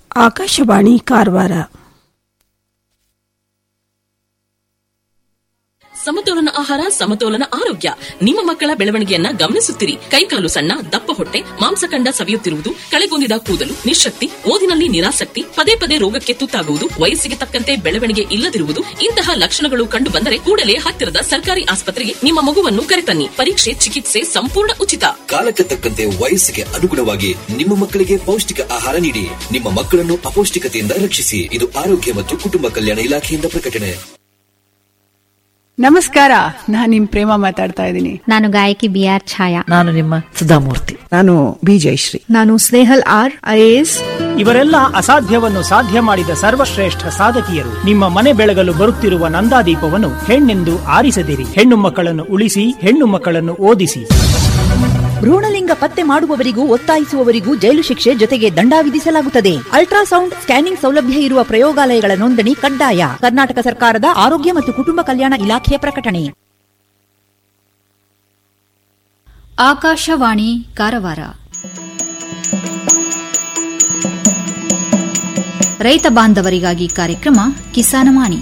ಆಕಾಶವಾಣಿ ಕಾರವಾರ ಸಮತೋಲನ ಆಹಾರ ಸಮತೋಲನ ಆರೋಗ್ಯ ನಿಮ್ಮ ಮಕ್ಕಳ ಬೆಳವಣಿಗೆಯನ್ನ ಗಮನಿಸುತ್ತಿರಿ ಕೈಕಾಲು ಸಣ್ಣ ದಪ್ಪ ಹೊಟ್ಟೆ ಮಾಂಸಖಂಡ ಸವಿಯುತ್ತಿರುವುದು ಕಳೆಗೊಂದಿದ ಕೂದಲು ನಿಶಕ್ತಿ ಓದಿನಲ್ಲಿ ನಿರಾಸಕ್ತಿ ಪದೇ ಪದೇ ರೋಗಕ್ಕೆ ತುತ್ತಾಗುವುದು ವಯಸ್ಸಿಗೆ ತಕ್ಕಂತೆ ಬೆಳವಣಿಗೆ ಇಲ್ಲದಿರುವುದು ಇಂತಹ ಲಕ್ಷಣಗಳು ಕಂಡು ಬಂದರೆ ಕೂಡಲೇ ಹತ್ತಿರದ ಸರ್ಕಾರಿ ಆಸ್ಪತ್ರೆಗೆ ನಿಮ್ಮ ಮಗುವನ್ನು ಕರೆತನ್ನಿ ಪರೀಕ್ಷೆ ಚಿಕಿತ್ಸೆ ಸಂಪೂರ್ಣ ಉಚಿತ ಕಾಲಕ್ಕೆ ತಕ್ಕಂತೆ ವಯಸ್ಸಿಗೆ ಅನುಗುಣವಾಗಿ ನಿಮ್ಮ ಮಕ್ಕಳಿಗೆ ಪೌಷ್ಟಿಕ ಆಹಾರ ನೀಡಿ ನಿಮ್ಮ ಮಕ್ಕಳನ್ನು ಅಪೌಷ್ಟಿಕತೆಯಿಂದ ರಕ್ಷಿಸಿ ಇದು ಆರೋಗ್ಯ ಮತ್ತು ಕುಟುಂಬ ಕಲ್ಯಾಣ ಇಲಾಖೆಯಿಂದ ಪ್ರಕಟಣೆ ನಮಸ್ಕಾರ ನಾನ್ ನಿಮ್ ಪ್ರೇಮ ಮಾತಾಡ್ತಾ ಇದ್ದೀನಿ ನಾನು ಗಾಯಕಿ ಬಿ ಆರ್ ಛಾಯಾ ನಾನು ನಿಮ್ಮ ಸುಧಾಮೂರ್ತಿ ನಾನು ಬಿ ಜಯಶ್ರೀ ನಾನು ಸ್ನೇಹಲ್ ಆರ್ ಐಎಎಸ್ ಇವರೆಲ್ಲ ಅಸಾಧ್ಯವನ್ನು ಸಾಧ್ಯ ಮಾಡಿದ ಸರ್ವಶ್ರೇಷ್ಠ ಸಾಧಕಿಯರು ನಿಮ್ಮ ಮನೆ ಬೆಳಗಲು ಬರುತ್ತಿರುವ ನಂದಾದೀಪವನ್ನು ಹೆಣ್ಣೆಂದು ಆರಿಸದಿರಿ ಹೆಣ್ಣು ಮಕ್ಕಳನ್ನು ಉಳಿಸಿ ಹೆಣ್ಣು ಮಕ್ಕಳನ್ನು ಓದಿಸಿ ಭ್ರೂಣಲಿಂಗ ಪತ್ತೆ ಮಾಡುವವರಿಗೂ ಒತ್ತಾಯಿಸುವವರಿಗೂ ಜೈಲು ಶಿಕ್ಷೆ ಜೊತೆಗೆ ದಂಡ ವಿಧಿಸಲಾಗುತ್ತದೆ ಅಲ್ಟ್ರಾಸೌಂಡ್ ಸ್ಕ್ಯಾನಿಂಗ್ ಸೌಲಭ್ಯ ಇರುವ ಪ್ರಯೋಗಾಲಯಗಳ ನೋಂದಣಿ ಕಡ್ಡಾಯ ಕರ್ನಾಟಕ ಸರ್ಕಾರದ ಆರೋಗ್ಯ ಮತ್ತು ಕುಟುಂಬ ಕಲ್ಯಾಣ ಇಲಾಖೆಯ ಪ್ರಕಟಣೆ ಆಕಾಶವಾಣಿ ಕಾರವಾರ ರೈತ ಬಾಂಧವರಿಗಾಗಿ ಕಾರ್ಯಕ್ರಮ ಕಿಸಾನವಾಣಿ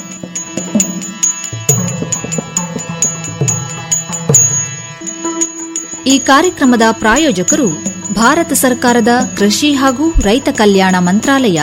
ಈ ಕಾರ್ಯಕ್ರಮದ ಪ್ರಾಯೋಜಕರು ಭಾರತ ಸರ್ಕಾರದ ಕೃಷಿ ಹಾಗೂ ರೈತ ಕಲ್ಯಾಣ ಮಂತ್ರಾಲಯ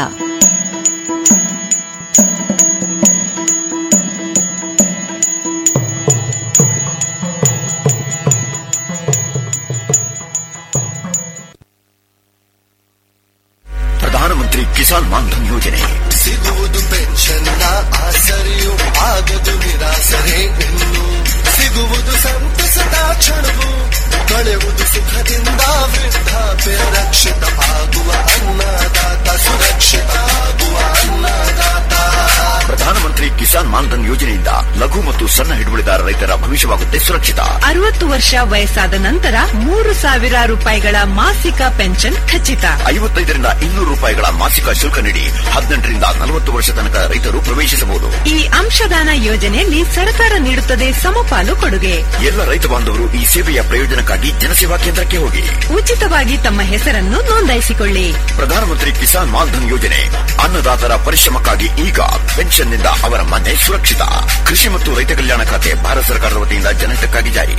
ಪ್ರಧಾನಮಂತ್ರಿ ಕಿಸಾನ್ ಮಾನ್ಧನ್ ಯೋಜನೆ ಸಿಗುವುದು ಪೆನ್ಷನ್ನ ಆಸರೆಯು ಆಗದು ನಿರಾಸರೆ ಇನ್ನು ಸಿಗುವುದು ಸಂತಸದ ಕ್ಷಣವು ಕಳೆಯುವುದು ಸುಖದಿಂದ ವೃದ್ಧಾಪ್ಯ ರಕ್ಷಿತ ಆಗುವ ಅನ್ನದಾತ ಸುರಕ್ಷಿತ ಆಗುವ ಅನ್ನದಾತ ಪ್ರಧಾನಮಂತ್ರಿ ಕಿಸಾನ್ ಮಾನ್ಧನ್ ಯೋಜನೆಯಿಂದ ಲಘು ಮತ್ತು ಸಣ್ಣ ಹಿಡುವಳಿದಾರ ರೈತರ ಭವಿಷ್ಯವಾಗುತ್ತೆ ಸುರಕ್ಷಿತ ಅರವತ್ತು ವರ್ಷ ವಯಸ್ಸಾದ ನಂತರ ಮೂರು ಸಾವಿರ ರೂಪಾಯಿಗಳ ಮಾಸಿಕ ಪೆನ್ಷನ್ ಖಚಿತ ಐವತ್ತೈದರಿಂದ ಇನ್ನೂರು ರೂಪಾಯಿಗಳ ಮಾಸಿಕ ಶುಲ್ಕ ನೀಡಿ ಹದಿನೆಂಟರಿಂದ ನಲವತ್ತು ವರ್ಷ ತನಕ ರೈತರು ಪ್ರವೇಶಿಸಬಹುದು ಈ ಅಂಶದಾನ ಯೋಜನೆಯಲ್ಲಿ ಸರ್ಕಾರ ನೀಡುತ್ತದೆ ಸಮಪಾಲು ಕೊಡುಗೆ ಎಲ್ಲ ರೈತ ಬಾಂಧವರು ಈ ಸೇವೆಯ ಪ್ರಯೋಜನಕ್ಕಾಗಿ ಜನಸೇವಾ ಕೇಂದ್ರಕ್ಕೆ ಹೋಗಿ ಉಚಿತವಾಗಿ ತಮ್ಮ ಹೆಸರನ್ನು ನೋಂದಾಯಿಸಿಕೊಳ್ಳಿ ಪ್ರಧಾನಮಂತ್ರಿ ಕಿಸಾನ್ ಮಾನ್ಧನ್ ಯೋಜನೆ ಅನ್ನದಾತರ ಪರಿಶ್ರಮಕ್ಕಾಗಿ ಈಗ ಪೆನ್ಷನ್ನಿಂದ ಅವರ ಮನೆ ಸುರಕ್ಷಿತ ಕೃಷಿ ಮತ್ತು ರೈತ ಕಲ್ಯಾಣ ಖಾತೆ ಭಾರತ ಸರ್ಕಾರದ ವತಿಯಿಂದ ಜನಹಿತಕ್ಕಾಗಿ ಜಾರಿ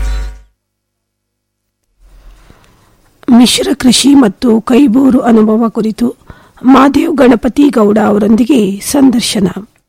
ಮಿಶ್ರ ಕೃಷಿ ಮತ್ತು ಕೈಬೂರು ಅನುಭವ ಕುರಿತು ಮಾದೇವ್ ಗಣಪತಿ ಗೌಡ ಅವರೊಂದಿಗೆ ಸಂದರ್ಶನ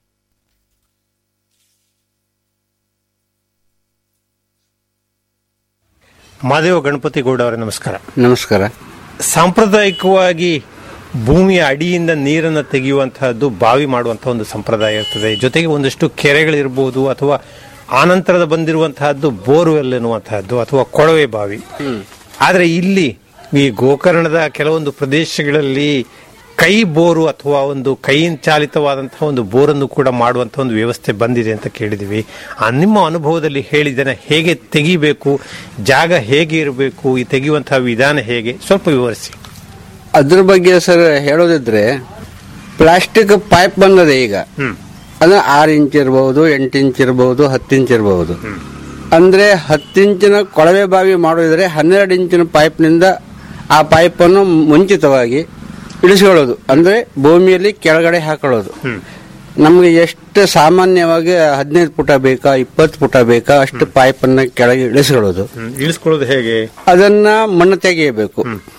ಮಾದೇವ ಗಣಪತಿ ಗೌಡ ಅವರೇ ನಮಸ್ಕಾರ ನಮಸ್ಕಾರ ಸಾಂಪ್ರದಾಯಿಕವಾಗಿ ಭೂಮಿಯ ಅಡಿಯಿಂದ ನೀರನ್ನು ತೆಗೆಯುವಂತಹದ್ದು ಬಾವಿ ಮಾಡುವಂತಹ ಒಂದು ಸಂಪ್ರದಾಯ ಇರ್ತದೆ ಜೊತೆಗೆ ಒಂದಷ್ಟು ಕೆರೆಗಳಿರ್ಬೋದು ಅಥವಾ ಆನಂತರದ ಬಂದಿರುವಂತಹದ್ದು ಬೋರ್ವೆಲ್ ಎನ್ನುವಂತಹದ್ದು ಅಥವಾ ಕೊಳವೆ ಬಾವಿ ಆದರೆ ಇಲ್ಲಿ ಈ ಗೋಕರ್ಣದ ಕೆಲವೊಂದು ಪ್ರದೇಶಗಳಲ್ಲಿ ಕೈ ಬೋರು ಅಥವಾ ಒಂದು ಕೈ ಚಾಲಿತವಾದಂತಹ ಒಂದು ಬೋರನ್ನು ಕೂಡ ಮಾಡುವಂತಹ ಒಂದು ವ್ಯವಸ್ಥೆ ಬಂದಿದೆ ಅಂತ ಕೇಳಿದ್ವಿ ಆ ನಿಮ್ಮ ಅನುಭವದಲ್ಲಿ ಹೇಳಿದ್ದೇನೆ ಹೇಗೆ ತೆಗಿಬೇಕು ಜಾಗ ಹೇಗೆ ಇರಬೇಕು ಈ ತೆಗೆಯುವಂತಹ ವಿಧಾನ ಹೇಗೆ ಸ್ವಲ್ಪ ವಿವರಿಸಿ ಅದ್ರ ಬಗ್ಗೆ ಸರ್ ಹೇಳೋದಿದ್ರೆ ಪ್ಲಾಸ್ಟಿಕ್ ಪೈಪ್ ಬಂದದೆ ಈಗ ಅಂದ್ರೆ ಆರು ಇಂಚ್ ಇರಬಹುದು ಎಂಟು ಇಂಚ್ ಇರಬಹುದು ಹತ್ತು ಇಂಚ್ ಇರಬಹುದು ಅಂದ್ರೆ ಹತ್ತು ಇಂಚಿನ ಕೊಳವೆ ಬಾವಿ ಮಾಡೋದಿದ್ರೆ ಹನ್ನೆರಡು ಇಂಚಿನ ಪೈಪ್ನಿಂದ ಆ ಪೈಪನ್ನು ಮುಂಚಿತವಾಗಿ ಇಳಿಸ್ಕೊಳ್ಳೋದು ಅಂದ್ರೆ ಭೂಮಿಯಲ್ಲಿ ಕೆಳಗಡೆ ಹಾಕೊಳ್ಳೋದು ನಮಗೆ ಎಷ್ಟು ಸಾಮಾನ್ಯವಾಗಿ ಹದಿನೈದು ಪುಟ ಬೇಕಾ ಇಪ್ಪತ್ತು ಪುಟ ಬೇಕಾ ಅಷ್ಟು ಪೈಪನ್ನು ಕೆಳಗೆ ಇಳಿಸ್ಕೊಳ್ಳೋದು ಇಳಿಸ್ಕೊಳ್ಳೋದು ಹೇಗೆ ಅದನ್ನ ಮಣ್ಣು ತೆಗೆಯಬೇಕು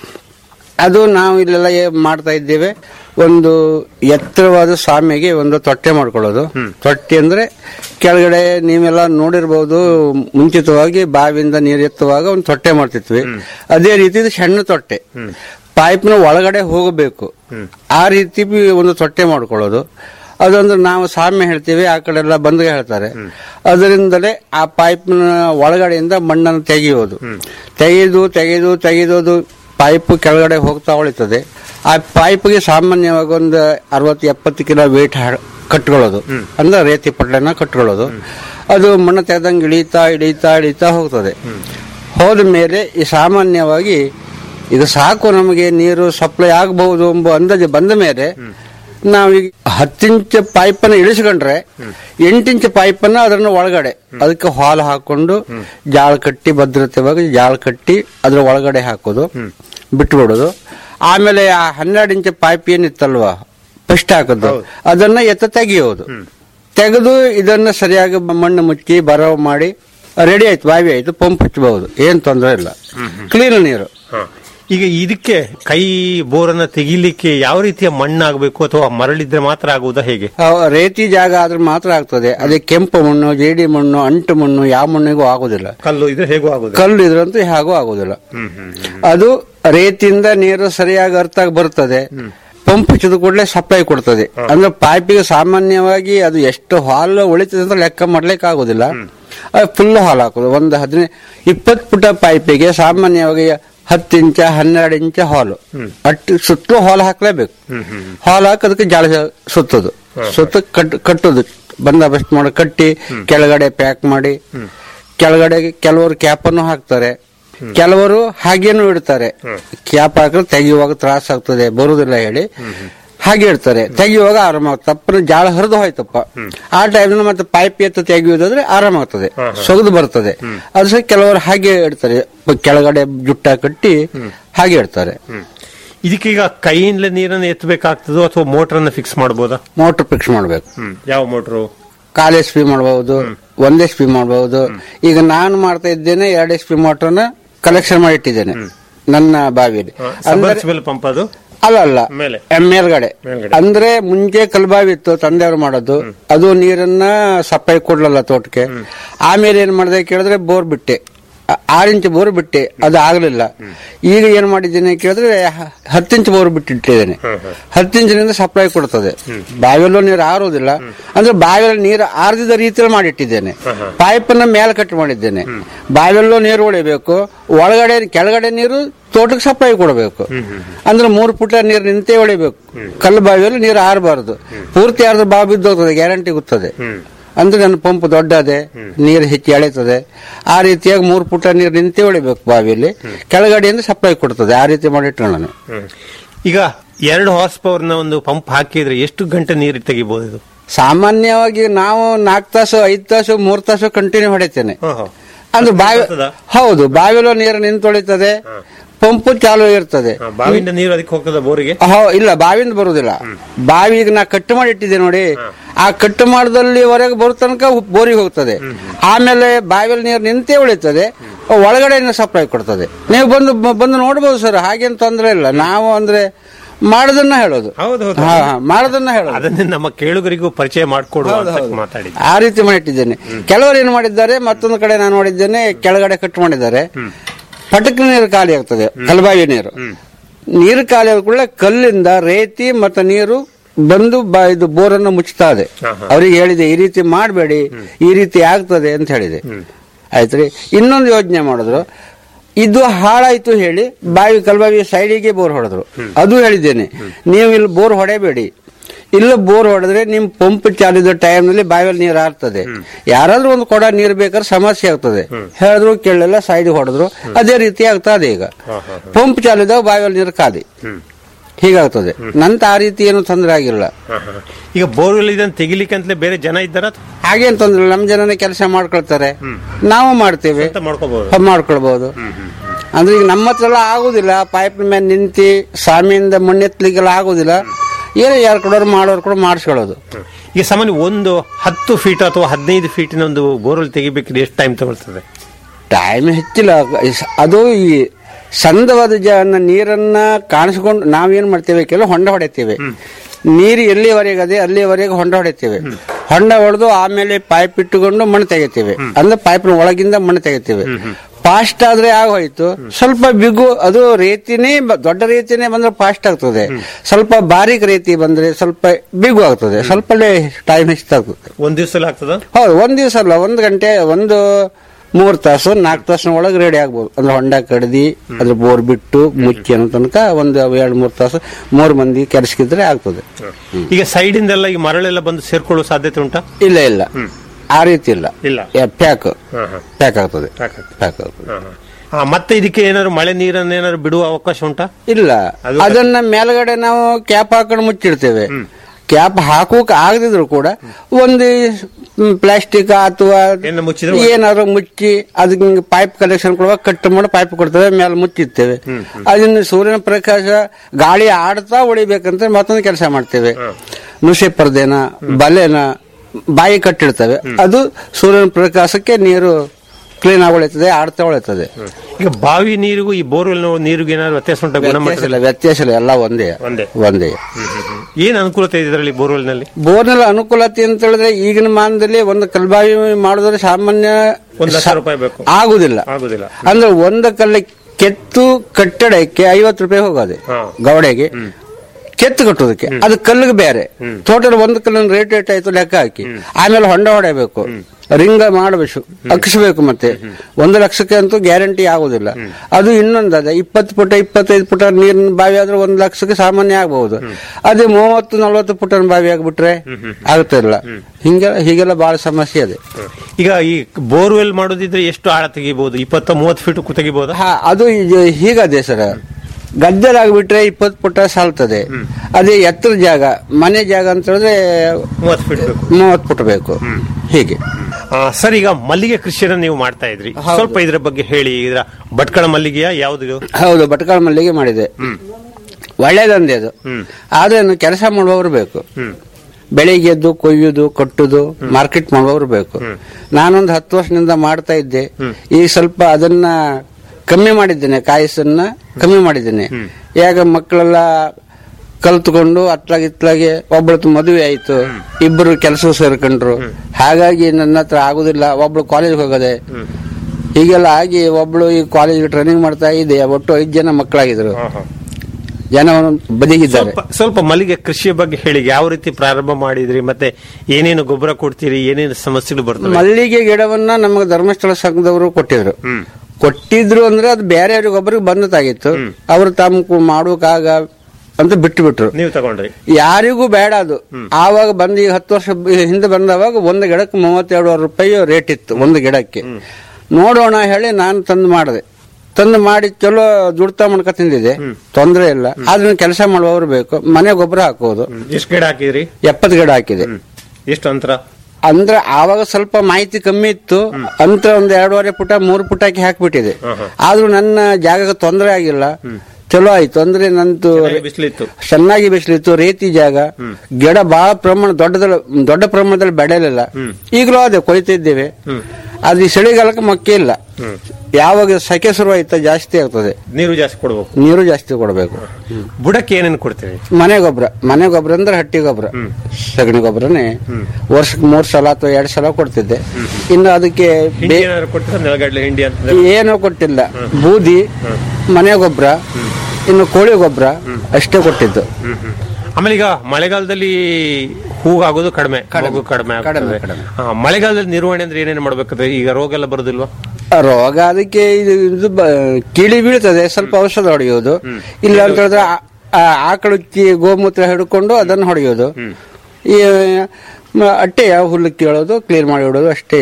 ಅದು ನಾವು ಇಲ್ಲೆಲ್ಲ ಏನ್ ಮಾಡ್ತಾ ಇದ್ದೇವೆ ಒಂದು ಎತ್ತರವಾದ ಸ್ವಾಮಿಗೆ ಒಂದು ತೊಟ್ಟೆ ಮಾಡ್ಕೊಳ್ಳೋದು ತೊಟ್ಟೆ ಅಂದ್ರೆ ಕೆಳಗಡೆ ನೀವೆಲ್ಲ ನೋಡಿರ್ಬೋದು ಮುಂಚಿತವಾಗಿ ಬಾವಿಯಿಂದ ನೀರು ಎತ್ತುವಾಗ ಒಂದು ತೊಟ್ಟೆ ಮಾಡ್ತಿದ್ವಿ ಅದೇ ರೀತಿ ಇದು ಸಣ್ಣ ತೊಟ್ಟೆ ಪೈಪ್ನ ಒಳಗಡೆ ಹೋಗಬೇಕು ಆ ರೀತಿ ಒಂದು ತೊಟ್ಟೆ ಮಾಡ್ಕೊಳ್ಳೋದು ಅದೊಂದು ನಾವು ಸಾಮ್ಯ ಹೇಳ್ತೀವಿ ಆ ಕಡೆ ಎಲ್ಲ ಬಂದ್ಗೆ ಹೇಳ್ತಾರೆ ಅದರಿಂದಲೇ ಆ ಪೈಪ್ನ ಒಳಗಡೆಯಿಂದ ಮಣ್ಣನ್ನು ತೆಗೆಯೋದು ತೆಗೆದು ತೆಗೆದು ತೆಗೆದೋದು ಪೈಪ್ ಕೆಳಗಡೆ ಹೋಗ್ತಾ ಉಳಿತದೆ ಆ ಪೈಪ್ಗೆ ಸಾಮಾನ್ಯವಾಗಿ ಒಂದು ಅರವತ್ತು ಎಪ್ಪತ್ತು ಕಿಲೋ ವೇಟ್ ಕಟ್ಕೊಳ್ಳೋದು ಅಂದ್ರೆ ರೇತಿ ಪಟ್ಟಣ ಕಟ್ಕೊಳ್ಳೋದು ಅದು ಮಣ್ಣು ತೆಗೆದಂಗೆ ಇಳೀತಾ ಇಳೀತಾ ಇಳೀತಾ ಹೋಗ್ತದೆ ಹೋದ ಮೇಲೆ ಈ ಸಾಮಾನ್ಯವಾಗಿ ಇದು ಸಾಕು ನಮಗೆ ನೀರು ಸಪ್ಲೈ ಆಗಬಹುದು ಎಂಬ ಅಂದಾಜು ಬಂದ ಮೇಲೆ ನಾವೀಗ ಹತ್ತಿಂಚ್ ಪೈಪನ್ನು ಇಳಿಸ್ಕೊಂಡ್ರೆ ಎಂಟಿಂಚ್ ಪೈಪನ್ನು ಅದನ್ನ ಒಳಗಡೆ ಅದಕ್ಕೆ ಹಾಲು ಹಾಕೊಂಡು ಜಾಳ ಕಟ್ಟಿ ಭದ್ರತೆವಾಗಿ ಜಾಳ ಕಟ್ಟಿ ಅದ್ರ ಒಳಗಡೆ ಹಾಕೋದು ಬಿಟ್ಬಿಡೋದು ಆಮೇಲೆ ಆ ಹನ್ನೆರಡು ಇಂಚ್ ಪೈಪ್ ಏನಿತ್ತಲ್ವಾ ಫಸ್ಟ್ ಹಾಕದ್ದು ಅದನ್ನ ಎತ್ತ ತೆಗೆಯೋದು ತೆಗೆದು ಇದನ್ನ ಸರಿಯಾಗಿ ಮ- ಮಣ್ಣು ಮುಚ್ಚಿ ಬರವ್ ಮಾಡಿ ರೆಡಿ ಆಯ್ತು ಬಾವಿ ಆಯ್ತು ಪಂಪ್ ಹಚ್ಚಬಹುದು ಏನ್ ತೊಂದರೆ ಇಲ್ಲ ಕ್ಲೀನ್ ನೀರು ಈಗ ಇದಕ್ಕೆ ಕೈ ಬೋರನ್ನ ತೆಗಿಲಿಕ್ಕೆ ಯಾವ ರೀತಿಯ ಮಣ್ಣಾಗಬೇಕು ಅಥವಾ ಮರಳಿದ್ರೆ ಮಾತ್ರ ಆಗುವುದಾ ಹೇಗೆ ಅವ್ ರೇತಿ ಜಾಗ ಆದ್ರೆ ಮಾತ್ರ ಆಗ್ತದೆ ಅದೇ ಕೆಂಪು ಮಣ್ಣು ಜೇಡಿ ಮಣ್ಣು ಅಂಟು ಮಣ್ಣು ಯಾವ ಮಣ್ಣಿಗೂ ಆಗುದಿಲ್ಲ ಕಲ್ಲು ಇದ್ರೆ ಹೇಗೂ ಆಗುದಿಲ್ಲ ಕಲ್ಲು ಇದ್ರಂತೂ ಹಾಗೂ ಆಗುದಿಲ್ಲ ಅದು ರೇತಿಯಿಂದ ನೀರು ಸರಿಯಾಗಿ ಅರ್ಥಾಗಿ ಬರ್ತದೆ ಪಂಪ್ ಹಚ್ಚಿದ ಕೂಡಲೇ ಸಪ್ಲೈ ಕೊಡ್ತದೆ ಅಂದ್ರೆ ಪೈಪಿಗೆ ಸಾಮಾನ್ಯವಾಗಿ ಅದು ಎಷ್ಟು ಹಾಲು ಉಳಿತದೆ ಅಂತ ಲೆಕ್ಕ ಮಾಡ್ಲಿಕ್ಕೆ ಆಗುದಿಲ್ಲ ಫುಲ್ ಹಾಲು ಹಾಕೋದು ಒಂದು ಹದಿನೈದು ಇಪ್ಪತ್ತು ಪುಟ ಪೈಪಿಗೆ ಸಾಮಾನ್ಯವಾಗಿ ಹತ್ತು ಇಂಚ ಹನ್ನೆರಡು ಇಂಚ ಹಾಲು ಅಟ್ಟು ಸುತ್ತಲೂ ಹಾಲು ಹಾಕ್ಲೇಬೇಕು ಹಾಲು ಹಾಕಿ ಅದಕ್ಕೆ ಜಾಳ ಸುತ್ತದು ಸುತ್ತ ಕಟ್ ಕಟ್ಟೋದು ಬಂದೋಬಸ್ತ್ ಮಾಡಿ ಕಟ್ಟಿ ಕೆಳಗಡೆ ಪ್ಯಾಕ್ ಮಾಡಿ ಕೆಳಗಡೆ ಕೆಲವರು ಕ್ಯಾಪ್ ಅನ್ನು ಹಾಕ್ತಾರೆ ಕೆಲವರು ಹಾಗೇನು ಇಡ್ತಾರೆ ಕ್ಯಾಪ್ ಹಾಕಿದ್ರೆ ತೆಗೆಯುವಾಗ ತ್ರಾಸ ಆಗ್ತದೆ ಬರುದಿಲ್ಲ ಹೇಳಿ ಹಾಗೆ ಇಡ್ತಾರೆ ತೆಗೆಯುವಾಗ ಆರಾಮ ತಪ್ಪನ ಜಾಳ ಹರಿದು ಹೋಯ್ತಪ್ಪ ಆ ಟೈಮ್ನ ಮತ್ತೆ ಪೈಪ್ ಎತ್ತು ತೆಗೆಯುವುದಾದ್ರೆ ಆರಾಮ ಆಗ್ತದೆ ಸೊಗದು ಬರ್ತದೆ ಅದು ಸಹ ಕೆಲವರು ಹಾಗೆ ಇಡ್ತಾರೆ ಕೆಳಗಡೆ ಜುಟ್ಟ ಕಟ್ಟಿ ಹಾಗೆ ಇಡ್ತಾರೆ ಇದಕ್ಕೀಗ ಕೈಯಿಂದಲೇ ನೀರನ್ನು ಎತ್ತಬೇಕಾಗ್ತದೋ ಅಥವಾ ಮೋಟರ್ ಫಿಕ್ಸ್ ಮಾಡಬಹುದಾ ಮೋಟರ್ ಫಿಕ್ಸ್ ಮಾಡ್ಬೇಕು ಯಾವ ಮೋಟ್ರು ಕಾಲ್ ಎಸ್ ಪಿ ಮಾಡಬಹುದು ಒಂದ್ ಎಸ್ ಪಿ ಮಾಡಬಹುದು ಈಗ ನಾನು ಮಾಡ್ತಾ ಇದ್ದೇನೆ ಎರಡು ಎಸ್ ಪಿ ಮೋಟರ್ನ ಕಲೆಕ್ಷನ್ ಮಾಡಿ ಇಟ್ಟಿದ್ದೇನೆ ನನ್ನ ಬಾವಿಯಲ್ಲಿ ಅಂದ್ರೆ ಸಬ್ಮರ್ಸಿಬಲ್ ಪಂಪ್ ಅದು ಅಲ್ಲ ಅಲ್ಲ ಮೇಲೆ ಮೇಲ್ಗಡೆ ಮೇಲ್ಗಡೆ. ಅಂದ್ರೆ ಮುಂಚೆ ಕಲ್ಬಾವಿ ಇತ್ತು ತಂದೆಯವರು ಮಾಡೋದು ಅದು ನೀರನ್ನ ಸಪ್ಲೈ ಕೊಡ್ಲಲ್ಲ ತೋಟಕ್ಕೆ ಆಮೇಲೆ ಏನ್ ಮಾಡಿದೆ ಕೇಳಿದ್ರೆ ಬೋರ್ ಬಿಟ್ಟೆ ಆ- ಆರು ಇಂಚ್ ಬೋರ್ ಬಿಟ್ಟೆ ಅದು ಆಗ್ಲಿಲ್ಲ ಈಗ ಏನ್ ಮಾಡಿದ್ದೀನಿ ಕೇಳಿದ್ರೆ ಹ- ಹತ್ತು ಇಂಚ್ ಬೋರ್ ಬಿಟ್ಟಿಟ್ಟಿದ್ದೇನೆ ಹತ್ತು ಇಂಚಿನಿಂದ ಸಪ್ಲೈ ಕೊಡ್ತದೆ ಬಾವಿಯಲ್ಲೂ ನೀರು ಆರೋದಿಲ್ಲ ಅಂದ್ರೆ ಬಾವಿಯಲ್ಲಿ ನೀರು ಆರ್ದಿದ ರೀತಿಯಲ್ಲಿ ಮಾಡಿಟ್ಟಿದ್ದೇನೆ ಪೈಪ್ ಅನ್ನ ಮೇಲೆ ಕಟ್ ಮಾಡಿದ್ದೇನೆ ಬಾವಿಯಲ್ಲೂ ನೀರು ಹೊಡಿಬೇಕು ಒಳಗಡೆ ಕೆಳಗಡೆ ನೀರು ತೋಟಕ್ಕೆ ಸಪ್ಲೈ ಕೊಡಬೇಕು ಅಂದ್ರೆ ಮೂರು ಪುಟ ನೀರು ನಿಂತೇ ಹೊಳಿಬೇಕು ಕಲ್ಲು ಬಾವಿಯಲ್ಲಿ ನೀರು ಆರಬಾರದು ಪೂರ್ತಿ ಆರ್ದ ಬಾವಿ ಬಿದ್ದೋಗ್ತದೆ ಗ್ಯಾರಂಟಿ ಗೊತ್ತದೆ ಅಂದ್ರೆ ನನ್ನ ಪಂಪ್ ದೊಡ್ಡದೆ ನೀರು ಹೆಚ್ಚು ಎಳೆತದೆ ಆ ರೀತಿಯಾಗಿ ಮೂರು ಪುಟ ನೀರು ನಿಂತೇ ಹೊಳಿಬೇಕು ಬಾವಿಯಲ್ಲಿ ಕೆಳಗಡೆಯಿಂದ ಸಪ್ಲೈ ಕೊಡ್ತದೆ ಆ ರೀತಿ ಮಾಡಿಟ್ಟು ನಾನು ಈಗ ಎರಡು ಹಾರ್ಸ್ ಪವರ್ ನ ಒಂದು ಪಂಪ್ ಹಾಕಿದ್ರೆ ಎಷ್ಟು ಗಂಟೆ ನೀರು ತೆಗಿಬಹುದು ಇದು ಸಾಮಾನ್ಯವಾಗಿ ನಾವು ನಾಲ್ಕು ತಾಸು ಐದು ತಾಸು ಮೂರು ತಾಸು ಕಂಟಿನ್ಯೂ ಹೊಡಿತೇನೆ ಅಂದ್ರೆ ಬಾವಿ ಹೌದು ಬಾವಿಲೋ ನೀರು ನಿಂತೊಳಿತದೆ ಪಂಪು ಚಾಲು ಇರ್ತದೆ ಬಾವಿಯಿಂದ ನೀರು ಅದಕ್ಕೆ ಹೋಗ್ತದ ಬೋರಿಗೆ ಹೌ- ಇಲ್ಲ ಬಾವಿಯಿಂದ ಬರುದಿಲ್ಲ ಬಾವಿ ಈಗ ನಾ ಕಟ್ಟು ಮಾಡಿ ಇಟ್ಟಿದ್ದೆ ನೋಡಿ ಆ ಕಟ್ಟು ಮಾಡದಲ್ಲಿ ಹೊರಗೆ ಬರೋ ತನಕ ಬೋರಿಗೆ ಹೋಗ್ತದೆ ಆಮೇಲೆ ಬಾವಿಯಲ್ಲಿ ನೀರು ನಿಂತೇ ಉಳಿತದೆ ಒಳಗಡೆ ಸಪ್ಲೈ ಕೊಡ್ತದೆ ನೀವು ಬಂದು ಬಂದು ನೋಡ್ಬೋದು ಸರ್ ಹಾಗೇನು ತೊಂದರೆ ಇಲ್ಲ ನಾವು ಅಂದ್ರೆ ಮಾಡೋದನ್ನ ಹೇಳೋದು ಹೌದೌದು ಹಾ, ಹಾ, ಮಾಡೋದನ್ನ ಹೇಳೋದು ಅದನ್ನೇ ನಮ್ಮ ಕೇಳುಗರಿಗೂ ಪರಿಚಯ ಮಾಡಿಕೊಡುವ ಅಂತ ಮಾತಾಡಿ ಆ ರೀತಿ ಮಾಡಿಟ್ಟಿದ್ದೇನೆ ಕೆಲವರು ಏನು ಮಾಡಿದ್ದಾರೆ ಮತ್ತೊಂದು ಕಡೆ ನಾನು ನೋಡಿದ್ದೇನೆ ಕೆಳಗಡೆ ಕಟ್ ಮಾಡಿದ್ದಾರೆ ಪಟಕ ನೀರು ಖಾಲಿ ಆಗ್ತದೆ ಕಲ್ಬಾವಿ ನೀರು ನೀರು ಖಾಲಿ ಆದ ಕೂಡಲೇ ಕಲ್ಲಿಂದ ರೇತಿ ಮತ್ತೆ ನೀರು ಬಂದು ಬ- ಇದು ಬೋರನ್ನು ಮುಚ್ತಾ ಇದೆ ಅವರಿಗೆ ಹೇಳಿದೆ ಈ ರೀತಿ ಮಾಡಬೇಡಿ ಈ ರೀತಿ ಆಗ್ತದೆ ಅಂತ ಹೇಳಿದೆ ಆಯ್ತ್ರಿ ಇನ್ನೊಂದು ಯೋಜನೆ ಮಾಡಿದ್ರು ಇದು ಹಾಳಾಯ್ತು ಹೇಳಿ ಬಾವಿ ಕಲ್ಬಾವಿ ಸೈಡಿಗೆ ಬೋರ್ ಹೊಡೆದ್ರು ಅದು ಹೇಳಿದ್ದೇನೆ ನೀವು ಇಲ್ಲಿ ಬೋರ್ ಹೊಡೆಬೇಡಿ ಇಲ್ಲ ಬೋರ್ ಹೊಡೆದ್ರೆ ನಿಮ್ ಪಂಪ್ ಚಾಲಿದ ಟೈಮ್ನಲ್ಲಿ ಬಾವಿಯಲ್ಲಿ ನೀರು ಹಾರ್ತದೆ ಯಾರಾದ್ರೂ ಒಂದು ಕೊಡ ನೀರು ಬೇಕಾದ್ರೆ ಸಮಸ್ಯೆ ಆಗ್ತದೆ ಹೇಳಿದ್ರು ಕೇಳಲಿಲ್ಲ ಸೈಡ್ ಹೊಡೆದ್ರು ಅದೇ ರೀತಿ ಆಗ್ತದೆ ಈಗ ಪಂಪ್ ಚಾಲಿದಾಗ ಬಾವಿಯಲ್ಲಿ ನೀರು ಖಾಲಿ ಹೀಗಾಗ್ತದೆ ನಂತ ಆ ರೀತಿ ಏನು ತೊಂದರೆ ಆಗಿಲ್ಲ ಈಗ ಬೋರ್ವೆಲ್ ಇದನ್ನು ತೆಗಿಲಿಕ್ಕೆ ಅಂತಲೇ ಬೇರೆ ಜನ ಇದ್ದಾರ ಹಾಗೇನ್ ತೊಂದ್ರೆ ಇಲ್ಲ. ನಮ್ ಜನನೇ ಕೆಲಸ ಮಾಡ್ಕೊಳ್ತಾರೆ ನಾವು ಮಾಡ್ತೇವೆ ಮಾಡ್ಕೋಬಹುದು ಹ, ಮಾಡ್ಕೊಳ್ಬಹುದು ಅಂದ್ರೆ ಈಗ ನಮ್ಮ ಹತ್ರ ಎಲ್ಲ ಆಗುದಿಲ್ಲ ಪೈಪ್ ಮೇಲೆ ನಿಂತಿ ಸ್ವಾಮಿಯಿಂದ ಮಣ್ಣೆತ್ತಲಿಕ್ಕೆಲ್ಲ ಆಗುದಿಲ್ಲ ಏನೋ ಯಾರು ಕೊಡೋರು ಮಾಡೋರು ಕೂಡ ಮಾಡಿಸ್ಕೊಳ್ಳೋದು ಈಗ ಸಾಮಾನ್ಯ ಒಂದು ಹತ್ತು ಫೀಟ್ ಅಥವಾ ಹದಿನೈದು ಫೀಟಿನ ಒಂದು ಬೋರ್ವೆಲ್ ತೆಗಿಬೇಕಿದ್ರೆ ಎಷ್ಟು ಟೈಮ್ ತಗೊಳ್ತದೆ ಟೈಮ್ ಹೆಚ್ಚಿಲ್ಲ ಅದು ಈ ಸಂದವಾದ ಜನ ನೀರನ್ನ ಕಾಣಿಸ್ಕೊಂಡು ನಾವೇನ್ ಮಾಡ್ತೇವೆ ಕೆಲವು ಹೊಂಡ ಹೊಡಿತೇವೆ ನೀರು ಎಲ್ಲಿವರೆಗೆ ಅದೇ ಅಲ್ಲಿವರೆಗೆ ಹೊಂಡ ಹೊಡಿತೇವೆ ಹೊಂಡ ಹೊಡೆದು ಆಮೇಲೆ ಪೈಪ್ ಇಟ್ಟುಕೊಂಡು ಮಣ್ಣು ತೆಗಿತೇವೆ ಅಂದ್ರೆ ಪೈಪ್ನ ಒಳಗಿಂದ ಮಣ್ಣು ತೆಗಿತೇವೆ ಫಾಸ್ಟ್ ಆದ್ರೆ ಆಗೋಯ್ತು ಸ್ವಲ್ಪ ಬಿಗು ಅದು ರೇತಿನೇ ಬ- ದೊಡ್ಡ ರೇತಿನೇ ಬಂದ್ರೆ ಫಾಸ್ಟ್ ಆಗ್ತದೆ ಸ್ವಲ್ಪ ಬಾರೀಕ್ ರೇತಿ ಬಂದ್ರೆ ಸ್ವಲ್ಪ ಬಿಗು ಆಗ್ತದೆ ಸ್ವಲ್ಪ ಟೈಮ್ ಹೆಚ್ಚಾಗ್ತದೆ ಒಂದ್ ದಿವಸದಲ್ಲಿ ಆಗ್ತದ ಹೌದು ಒಂದ್ ದಿವಸ ಅಲ್ಲ ಒಂದ್ ಗಂಟೆ ಒಂದು ಮೂರ್ ತಾಸು ನಾಲ್ಕು ತಾಸಿನ ಒಳಗೆ ರೆಡಿ ಆಗ್ಬೋದು ಅಂದ್ರೆ ಹೊಂಡ ಕಡ್ದಿ ಅದ್ರ ಬೋರ್ ಬಿಟ್ಟು ಮುಚ್ಚಿ ಅನ್ನೋ ತನಕ ಒಂದು ಎರಡು ಮೂರ್ ತಾಸು ಮೂರ್ ಮಂದಿ ಕೆಲ್ಸಕ್ಕಿದ್ರೆ ಆಗ್ತದೆ ಈಗ ಸೈಡ್ ಇಂದೆಲ್ಲ ಈ ಮರಳೆಲ್ಲ ಬಂದು ಸೇರ್ಕೊಳ್ಳುವ ಸಾಧ್ಯತೆ ಉಂಟಾ ಇಲ್ಲ ಇಲ್ಲ ಆ ರೀತಿ ಇಲ್ಲ ಇಲ್ಲ ಪ್ಯಾಕ್ ಹಾ, ಹಾ. ಪ್ಯಾಕ್ ಆಗ್ತದೆ ಪ್ಯಾಕ್ ಆಗ್ತದೆ. ಪ್ಯಾಕ್ ಆಗ್ತದೆ ಆ, ಮತ್ತೆ ಇದಕ್ಕೆ ಏನಾದ್ರು ಮಳೆ ನೀರನ್ನ ಏನಾದ್ರು ಬಿಡುವ ಅವಕಾಶ ಉಂಟಾ ಇಲ್ಲ ಅದು- ಅದನ್ನ ಮೇಲ್ಗಡೆ ನಾವು ಕ್ಯಾಪ್ ಹಾಕೊಂಡು ಮುಚ್ಚಿಡ್ತೇವೆ ಕ್ಯಾಪ್ ಹಾಕೋಕ್ ಆಗದಿದ್ರು ಕೂಡ ಒಂದು ಪ್ಲಾಸ್ಟಿಕ್ ಅಥವಾ ಏನಾರ ಮುಚ್ಚಿದ್ರೆ ಏನಾದ್ರು ಮುಚ್ಚಿ ಅದಕ್ಕೆ ಪೈಪ್ ಕನೆಕ್ಷನ್ ಕೊಡುವಾಗ ಕಟ್ ಮಾಡಿ ಪೈಪ್ ಕೊಡ್ತೇವೆ ಮೇಲೆ ಮುಚ್ಚಿರ್ತೇವೆ ಅದನ್ನ ಸೂರ್ಯನ ಪ್ರಕಾಶ ಗಾಳಿ ಆಡ್ತಾ ಉಳಿಬೇಕಂತ ಮತ್ತೊಂದು ಕೆಲಸ ಮಾಡ್ತೇವೆ ನುಷೆ ಪರ್ದೆನ ಬಲೆನ ಬಾಯಿ ಕಟ್ಟಿರ್ತವೆ ಅದು ಸೂರ್ಯನ ಪ್ರಕಾಶಕ್ಕೆ ನೀರು ಕ್ಲೀನ್ ಆಗಿ ಉಳಿತದೆ ಆಡ್ತಾ ಉಳಿತದೆ ಈಗ ಬಾವಿ ನೀರಿಗೂ ಈ ಬೋರ್ವೆಲ್ ನೀರಿಗೂ ಏನಾದ್ರು ವ್ಯತ್ಯಾಸ ಉಂಟಾ ವ್ಯತ್ಯಾಸ ಗುಣಮಟ್ಟ ಇಲ್ಲ ವ್ಯತ್ಯಾಸ ಇಲ್ಲ ಎಲ್ಲ ಒಂದೇ ಒಂದೇ ಒಂದೇ ಏನ್ ಅನುಕೂಲತೆ ಇದೆ ಇದರಲ್ಲಿ ಬೋರ್ವೆಲ್ ನಲ್ಲಿ ಬೋರ್ನಲ್ಲಿ ಅನುಕೂಲತೆ ಅಂತ ಹೇಳಿದ್ರೆ ಈಗಿನ ಮಾನದಲ್ಲಿ ಒಂದು ಕಲ್ಬಾವಿ ಮಾಡಿದ್ರೆ ಸಾಮಾನ್ಯ ಒಂದ್ ಲಕ್ಷ ರೂಪಾಯಿ ಬೇಕು ಆಗುದಿಲ್ಲ ಆಗುದಿಲ್ಲ ಅಂದ್ರೆ ಒಂದು ಕಲ್ಲ ಕೆತ್ತು ಕಟ್ಟಡಕ್ಕೆ ಐವತ್ತು ರೂಪಾಯಿ ಹೋಗೋದೆ ಹಾ. ಗೌಡೆಗೆ ಕೆತ್ತು ಕಟ್ಟೋದಕ್ಕೆ ಅದು ಕಲ್ಲಿಗೆ ಬೇರೆ ಟೋಟಲ್ ಒಂದು ಕಲ್ಲಿನ ರೇಟ್ ಏಟ್ ಆಯ್ತು ಲೆಕ್ಕ ಹಾಕಿ ಆಮೇಲೆ ಹೊಂಡ ಹೊಡೆಯಬೇಕು ರಿಂಗ ಮಾಡಬೇಕು ಅಕ್ಕಿಸ್ಬೇಕು ಮತ್ತೆ ಒಂದು ಲಕ್ಷಕ್ಕೆ ಅಂತೂ ಗ್ಯಾರಂಟಿ ಆಗುದಿಲ್ಲ ಅದು ಇನ್ನೊಂದದ ಇಪ್ಪತ್ತು ಪುಟ ಇಪ್ಪತ್ತೈದು ಪುಟ ನೀರಿನ ಬಾವಿ ಆದ್ರೆ ಒಂದು ಲಕ್ಷಕ್ಕೆ ಸಾಮಾನ್ಯ ಆಗಬಹುದು ಅದೇ ಮೂವತ್ತು ನಲ್ವತ್ತು ಪುಟನ ಬಾವಿ ಆಗ್ಬಿಟ್ರೆ ಆಗ್ತಿಲ್ಲ ಹಿಂಗೆ ಹೀಗೆಲ್ಲ ಬಹಳ ಸಮಸ್ಯೆ ಇದೆ ಈಗ ಈ ಬೋರ್ವೆಲ್ ಮಾಡೋದಿದ್ರೆ ಎಷ್ಟು ಆಳ ತೆಗಿಬಹುದು ಇಪ್ಪತ್ತ ಮೂವತ್ತು ಫೀಟ್ ತೆಗಿಬಹುದಾ ಹಾ ಅದು ಈಗ- ಹೀಗದೆ ಸರ್ ಗದ್ದೆಲಾಗ್ಬಿಟ್ರೆ ಇಪ್ಪತ್ತು ಪುಟ ಸಾಲ್ತದೆ ಅದೇ ಎತ್ತರ ಜಾಗ ಮನೆ ಜಾಗ ಅಂತ ಹೇಳಿದ್ರೆ ಮೂವತ್ತು ಫೀಟ್ ಬೇಕು ಮೂವತ್ತು ಪುಟ ಬೇಕು ಹೀಗೆ ಆ, ಸರ್ ಈಗ ಮಲ್ಲಿಗೆ ಕೃಷಿಯನ್ನ ನೀವು ಮಾಡ್ತಾ ಇದ್ರಿ ಸ್ವಲ್ಪ ಇದ್ರ ಬಗ್ಗೆ ಹೇಳಿ ಇದ್ರ ಭಟ್ಕಳ ಮಲ್ಲಿಗೆಯ ಯಾವ್ದು ಹೌದು ಭಟ್ಕಳ ಮಲ್ಲಿಗೆ ಮಾಡಿದೆ ಒಳ್ಳೇದಂದೆ ಅದು ಆದ್ರೆ ಇನ್ನು ಕೆಲಸ ಮಾಡುವವರು ಬೇಕು ಬೆಳಿಗ್ಗೆ ಎದ್ದು ಕೊಯ್ಯುದು ಕಟ್ಟುದು ಮಾರ್ಕೆಟ್ ಮಾಡುವವರು ಬೇಕು ನಾನೊಂದು ಹತ್ತು ವರ್ಷದಿಂದ ಮಾಡ್ತಾ ಇದ್ದೆ ಈಗ ಸ್ವಲ್ಪ ಅದನ್ನ ಕಮ್ಮಿ ಮಾಡಿದ್ದೇನೆ ಕಾಯಿಸನ್ನ ಕಮ್ಮಿ ಮಾಡಿದ್ದೇನೆ ಯಾಕ ಮಕ್ಕಳೆಲ್ಲ ಕಲ್ತ್ಕೊಂಡು ಅತ್ಲಾಗಿ ಇತ್ಲಾಗೆ ಒಬ್ಬಳತ್ತು ಮದುವೆ ಆಯ್ತು ಇಬ್ಬರು ಕೆಲಸ ಸೇರ್ಕೊಂಡ್ರು ಹಾಗಾಗಿ ನನ್ನ ಹತ್ರ ಆಗುದಿಲ್ಲ ಒಬ್ಳು ಕಾಲೇಜ್ ಹೋಗದೆ ಹೀಗೆಲ್ಲ ಆಗಿ ಒಬ್ಳು ಈ ಕಾಲೇಜ್ ಟ್ರೈನಿಂಗ್ ಮಾಡ್ತಾ ಇದೆ ಒಟ್ಟು ಐದು ಜನ ಮಕ್ಕಳಾಗಿದ್ರು ಜನ ಒಂದೊಂದು ಬದಿಗಿದ್ದಾರೆ ಸ್ವಲ್ಪ ಸ್ವಲ್ಪ ಮಲ್ಲಿಗೆ ಕೃಷಿಯ ಬಗ್ಗೆ ಹೇಳಿ ಯಾವ ರೀತಿ ಪ್ರಾರಂಭ ಮಾಡಿದ್ರಿ ಮತ್ತೆ ಏನೇನು ಗೊಬ್ಬರ ಕೊಡ್ತೀರಿ ಏನೇನು ಸಮಸ್ಯೆಗಳು ಬರ್ತವೆ ಮಲ್ಲಿಗೆ ಗಿಡವನ್ನ ನಮಗೆ ಧರ್ಮಸ್ಥಳ ಸಂಘದವರು ಕೊಟ್ಟಿದ್ರು ಕೊಟ್ಟಿದ್ರು ಅಂದ್ರೆ ಅದು ಬೇರೆಯವ್ರಿಗೆ ಒಬ್ಬರಿಗೆ ಬಂದತಾಗಿತ್ತು ಅವರು ತಮ್ಮ ಮಾಡೋಕಾಗ ಅಂತ ಬಿಟ್ಟು ಬಿಟ್ರು ನೀವು ತಗೊಂಡ್ರಿ ಯಾರಿಗೂ ಬೇಡ ಅದು ಆವಾಗ ಬಂದು ಈಗ ಹತ್ತು ವರ್ಷ ಬ- ಹಿಂದೆ ಬಂದವಾಗ ಒಂದು ಗಿಡಕ್ಕೆ ಮೂವತ್ತೆರಡುವರೆ ರೂಪಾಯಿ ರೇಟ್ ಇತ್ತು ಒಂದು ಗಿಡಕ್ಕೆ ನೋಡೋಣ ಹೇಳಿ ನಾನು ತಂದು ಮಾಡಿದೆ ತಂದು ಮಾಡಿ ಚಲೋ ದುಡ್ತಾ ಮಾಡ್ಕೊ ತಿಂದಿದೆ ತೊಂದರೆ ಇಲ್ಲ ಆದ್ರೆ ಕೆಲಸ ಮಾಡುವವರು ಬೇಕು ಮನೆ ಗೊಬ್ಬರ ಹಾಕೋದು ಎಷ್ಟು ಗಿಡ ಹಾಕಿದ್ರಿ ಎಪ್ಪತ್ತು ಗಿಡ ಹಾಕಿದೆ ಎಷ್ಟು ಅಂತರ ಅಂದ್ರೆ ಆವಾಗ ಸ್ವಲ್ಪ ಮಾಹಿತಿ ಕಮ್ಮಿ ಇತ್ತು ಅಂತ ಒಂದ್ ಎರಡೂವರೆ ಪುಟ ಮೂರು ಪುಟಕ್ಕೆ ಹಾಕ್ಬಿಟ್ಟಿದೆ ಆದ್ರೂ ನನ್ನ ಜಾಗಕ್ಕೆ ತೊಂದರೆ ಆಗಿಲ್ಲ ಚಲೋ ಆಯ್ತು ಅಂದ್ರೆ ನಂದು ಬಿಸಿಲಿತ್ತು ಚೆನ್ನಾಗಿ ಬಿಸಿಲಿತ್ತು ರೇತಿ ಜಾಗ ಗಿಡ ಬಹಳ ಪ್ರಮಾಣ ದೊಡ್ಡದ ದೊಡ್ಡ ಪ್ರಮಾಣದಲ್ಲಿ ಬೆಳೆಯಲಿಲ್ಲ ಈಗಲೂ ಅದೇ ಕೊಯ್ತಿದ್ದೇವೆ ಅದು ಈ ಚಳಿಗಾಲಕ್ಕೆ ಮಕ್ಕೆ ಇಲ್ಲ ಯಾವಾಗ ಸೆಕೆ ಶುರುವಾಯ್ತು ಜಾಸ್ತಿ ಆಗ್ತದೆ ನೀರು ಜಾಸ್ತಿ ಕೊಡ್ಬೇಕು ನೀರು ಜಾಸ್ತಿ ಕೊಡಬೇಕು ಬುಡಕ್ಕೆ ಏನೇನು ಕೊಡ್ತೀರಿ ಮನೆ ಗೊಬ್ಬರ ಮನೆ ಗೊಬ್ಬರ ಅಂದ್ರೆ ಹಟ್ಟಿ ಗೊಬ್ಬರ ಸಗಣಿ ಗೊಬ್ಬರನೇ ವರ್ಷಕ್ಕೆ ಮೂರ್ ಸಲ ಅಥವಾ ಎರಡ್ ಸಲ ಕೊಡ್ತಿದ್ದೆ ಇನ್ನು ಅದಕ್ಕೆ ಹಿಂಡಿ ಬೇ- ಏನಾದ್ರು ಕೊಡ್ತೀರಾ ನೆಲಗಡಲೆ ಹಿಂಡಿ ಅಂತ ಏನೂ ಕೊಟ್ಟಿಲ್ಲ ಬೂದಿ ಮನೆ ಗೊಬ್ಬರ ಇನ್ನು ಕೋಳಿ ಗೊಬ್ಬರ ಅಷ್ಟೇ ಕೊಟ್ಟಿದ್ದು ಆಮೇಲೆ ಈಗ ಮಳೆಗಾಲದಲ್ಲಿ ಹೂಗಾಗೋದು ಕಡಿಮೆ ಕಡಿಮೆ ಕಡಿಮೆ ಆಗ್ತದೆ. ಹಾ, ಮಳೆಗಾಲದಲ್ಲಿ ನಿರ್ವಹಣೆ ಅಂದ್ರೆ ಏನೇನು ಮಾಡ್ಬೇಕಾದ್ರೆ ಈಗ ರೋಗ ಎಲ್ಲ ಬರುದಿಲ್ವಾ ರೋಗ ಅದಕ್ಕೆ ಇದು ಇದು ಬ- ಕಿಳಿ ಬೀಳ್ತದೆ ಸ್ವಲ್ಪ ಔಷಧ ಹೊಡೆಯೋದು ಇಲ್ಲ ಅಂತ ಹೇಳಿದ್ರೆ ಆ- ಆ ಆಕಳಕ್ಕಿ ಗೋಮೂತ್ರ ಹಿಡ್ಕೊಂಡು ಅದನ್ನು ಹೊಡೆಯೋದು ಈ ಮ- ಅಟ್ಟೆಯ ಹುಲ್ಲು ಕೀಳೋದು ಕ್ಲೀನ್ ಮಾಡಿ ಇಡೋದು ಅಷ್ಟೇ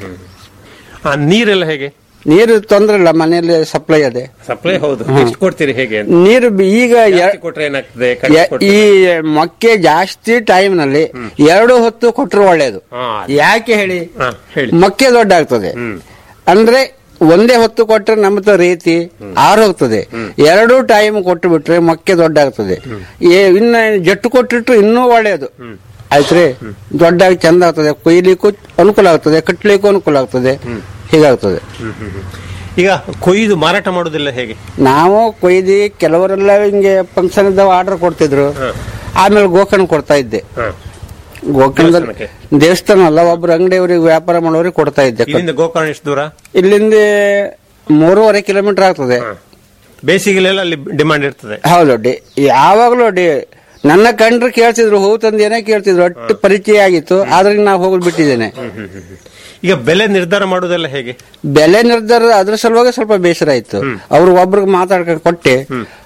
ಆ, ನೀರೆಲ್ಲ ಹೇಗೆ ನೀರು ತೊಂದ್ರೆ ಇಲ್ಲ ಮನೆಯಲ್ಲಿ ಸಪ್ಲೈ ಅದೇ ಸಪ್ಲೈ ಹೌದು ಎಷ್ಟು ಕೊಡ್ತೀರಿ ಹೇಗೆ ಅಂತ ನೀರು ಬಿ- ಈಗ ಎ- ಜಾಸ್ತಿ ಕೊಟ್ರೆ ಏನಾಗ್ತದೆ ಕಡಿಮೆ ಯ- ಕೊಟ್ರೆ- ಈ ಮೊಕ್ಕೆ ಜಾಸ್ತಿ ಟೈಮ್ ನಲ್ಲಿ ಎರಡು ಹೊತ್ತು ಕೊಟ್ಟರು ಒಳ್ಳೇದು ಹಾ, ಯಾಕೆ ಹೇಳಿ ಹಾ, ಹೇಳಿ ಮೊಕ್ಕೆ ದೊಡ್ಡ ಆಗ್ತದೆ ಅಂದ್ರೆ ಒಂದೇ ಹೊತ್ತು ಕೊಟ್ಟರೆ ನಮ್ಮದು ರೀತಿ ಆರು ಹೋಗ್ತದೆ ಎರಡು ಟೈಮ್ ಕೊಟ್ಟು ಬಿಟ್ರೆ ಮೊಕ್ಕೆ ದೊಡ್ಡ ಆಗ್ತದೆ ಏ- ಇನ್ನ ಜಟ್ಟು ಕೊಟ್ಟಿಟ್ಟು ಇನ್ನೂ ಒಳ್ಳೆಯದು ಆಯ್ತ್ರಿ ದೊಡ್ಡಾಗಿ ಚಂದ ಆಗ್ತದೆ ಕೊಯ್ಲಿಕ್ಕೂ ಅನುಕೂಲ ಆಗ್ತದೆ ಕಟ್ಲಿಕ್ಕೂ ಅನುಕೂಲ ಆಗ್ತದೆ ಹೀಗಾಗ್ತದೆ ಈಗ ಕೊಯ್ದು ಮಾರಾಟ ಮಾಡೋದಿಲ್ಲ ಹೇಗೆ ನಾವು ಕೊಯ್ದು ಕೆಲವರೆಲ್ಲ ಹಿಂಗೆ ಫಂಕ್ಷನ್ ಇದ್ದಾವ ಆರ್ಡರ್ ಕೊಡ್ತಿದ್ರು ಆಮೇಲೆ ಗೋಕರ್ಣ ಕೊಡ್ತಾ ಇದ್ದೆ ಗೋಕರ್ಣದಲ್ಲಿ ದೇವಸ್ಥಾನ ಅಲ್ಲ ಒಬ್ರು ಅಂಗಡಿಯವರಿಗೆ ವ್ಯಾಪಾರ ಮಾಡೋರಿಗೆ ಕೊಡ್ತಾ ಇದ್ದೆ ಇಲ್ಲಿಂದ ಗೋಕರ್ಣ ಎಷ್ಟು ದೂರ ಇಲ್ಲಿಂದ ಮೂರುವರೆ ಕಿಲೋಮೀಟರ್ ಆಗ್ತದೆ ಬೇಸಿಗೆಲೆಲ್ಲ ಅಲ್ಲಿ ಡಿಮಾಂಡ್ ಇರ್ತದೆ ಹೌದು ಡಿ ಯಾವಾಗಲೂ ಡಿ ನನ್ನ ಕಂಡ್ರೆ ಕೇಳ್ತಿದ್ರು ಹೂ ತಂದೇನೆ ಕೇಳ್ತಿದ್ರು ಒಟ್ಟು ಪರಿಚಯ ಆಗಿತ್ತು ಆದ್ರೆ ನಾವು ಹೋಗಿ ಬಿಟ್ಟಿದ್ದೇನೆ ಈಗ ಬೆಲೆ ನಿರ್ಧಾರ ಮಾಡೋದೆಲ್ಲ ಹೇಗೆ ಬೆಲೆ ನಿರ್ಧಾರ ಅದ್ರ ಸಲುವಾಗಿ ಸ್ವಲ್ಪ ಬೇಸರ ಆಯ್ತು ಅವ್ರು ಒಬ್ರಿಗೆ ಮಾತಾಡ್ಕೊಂಡು ಕೊಟ್ಟೆ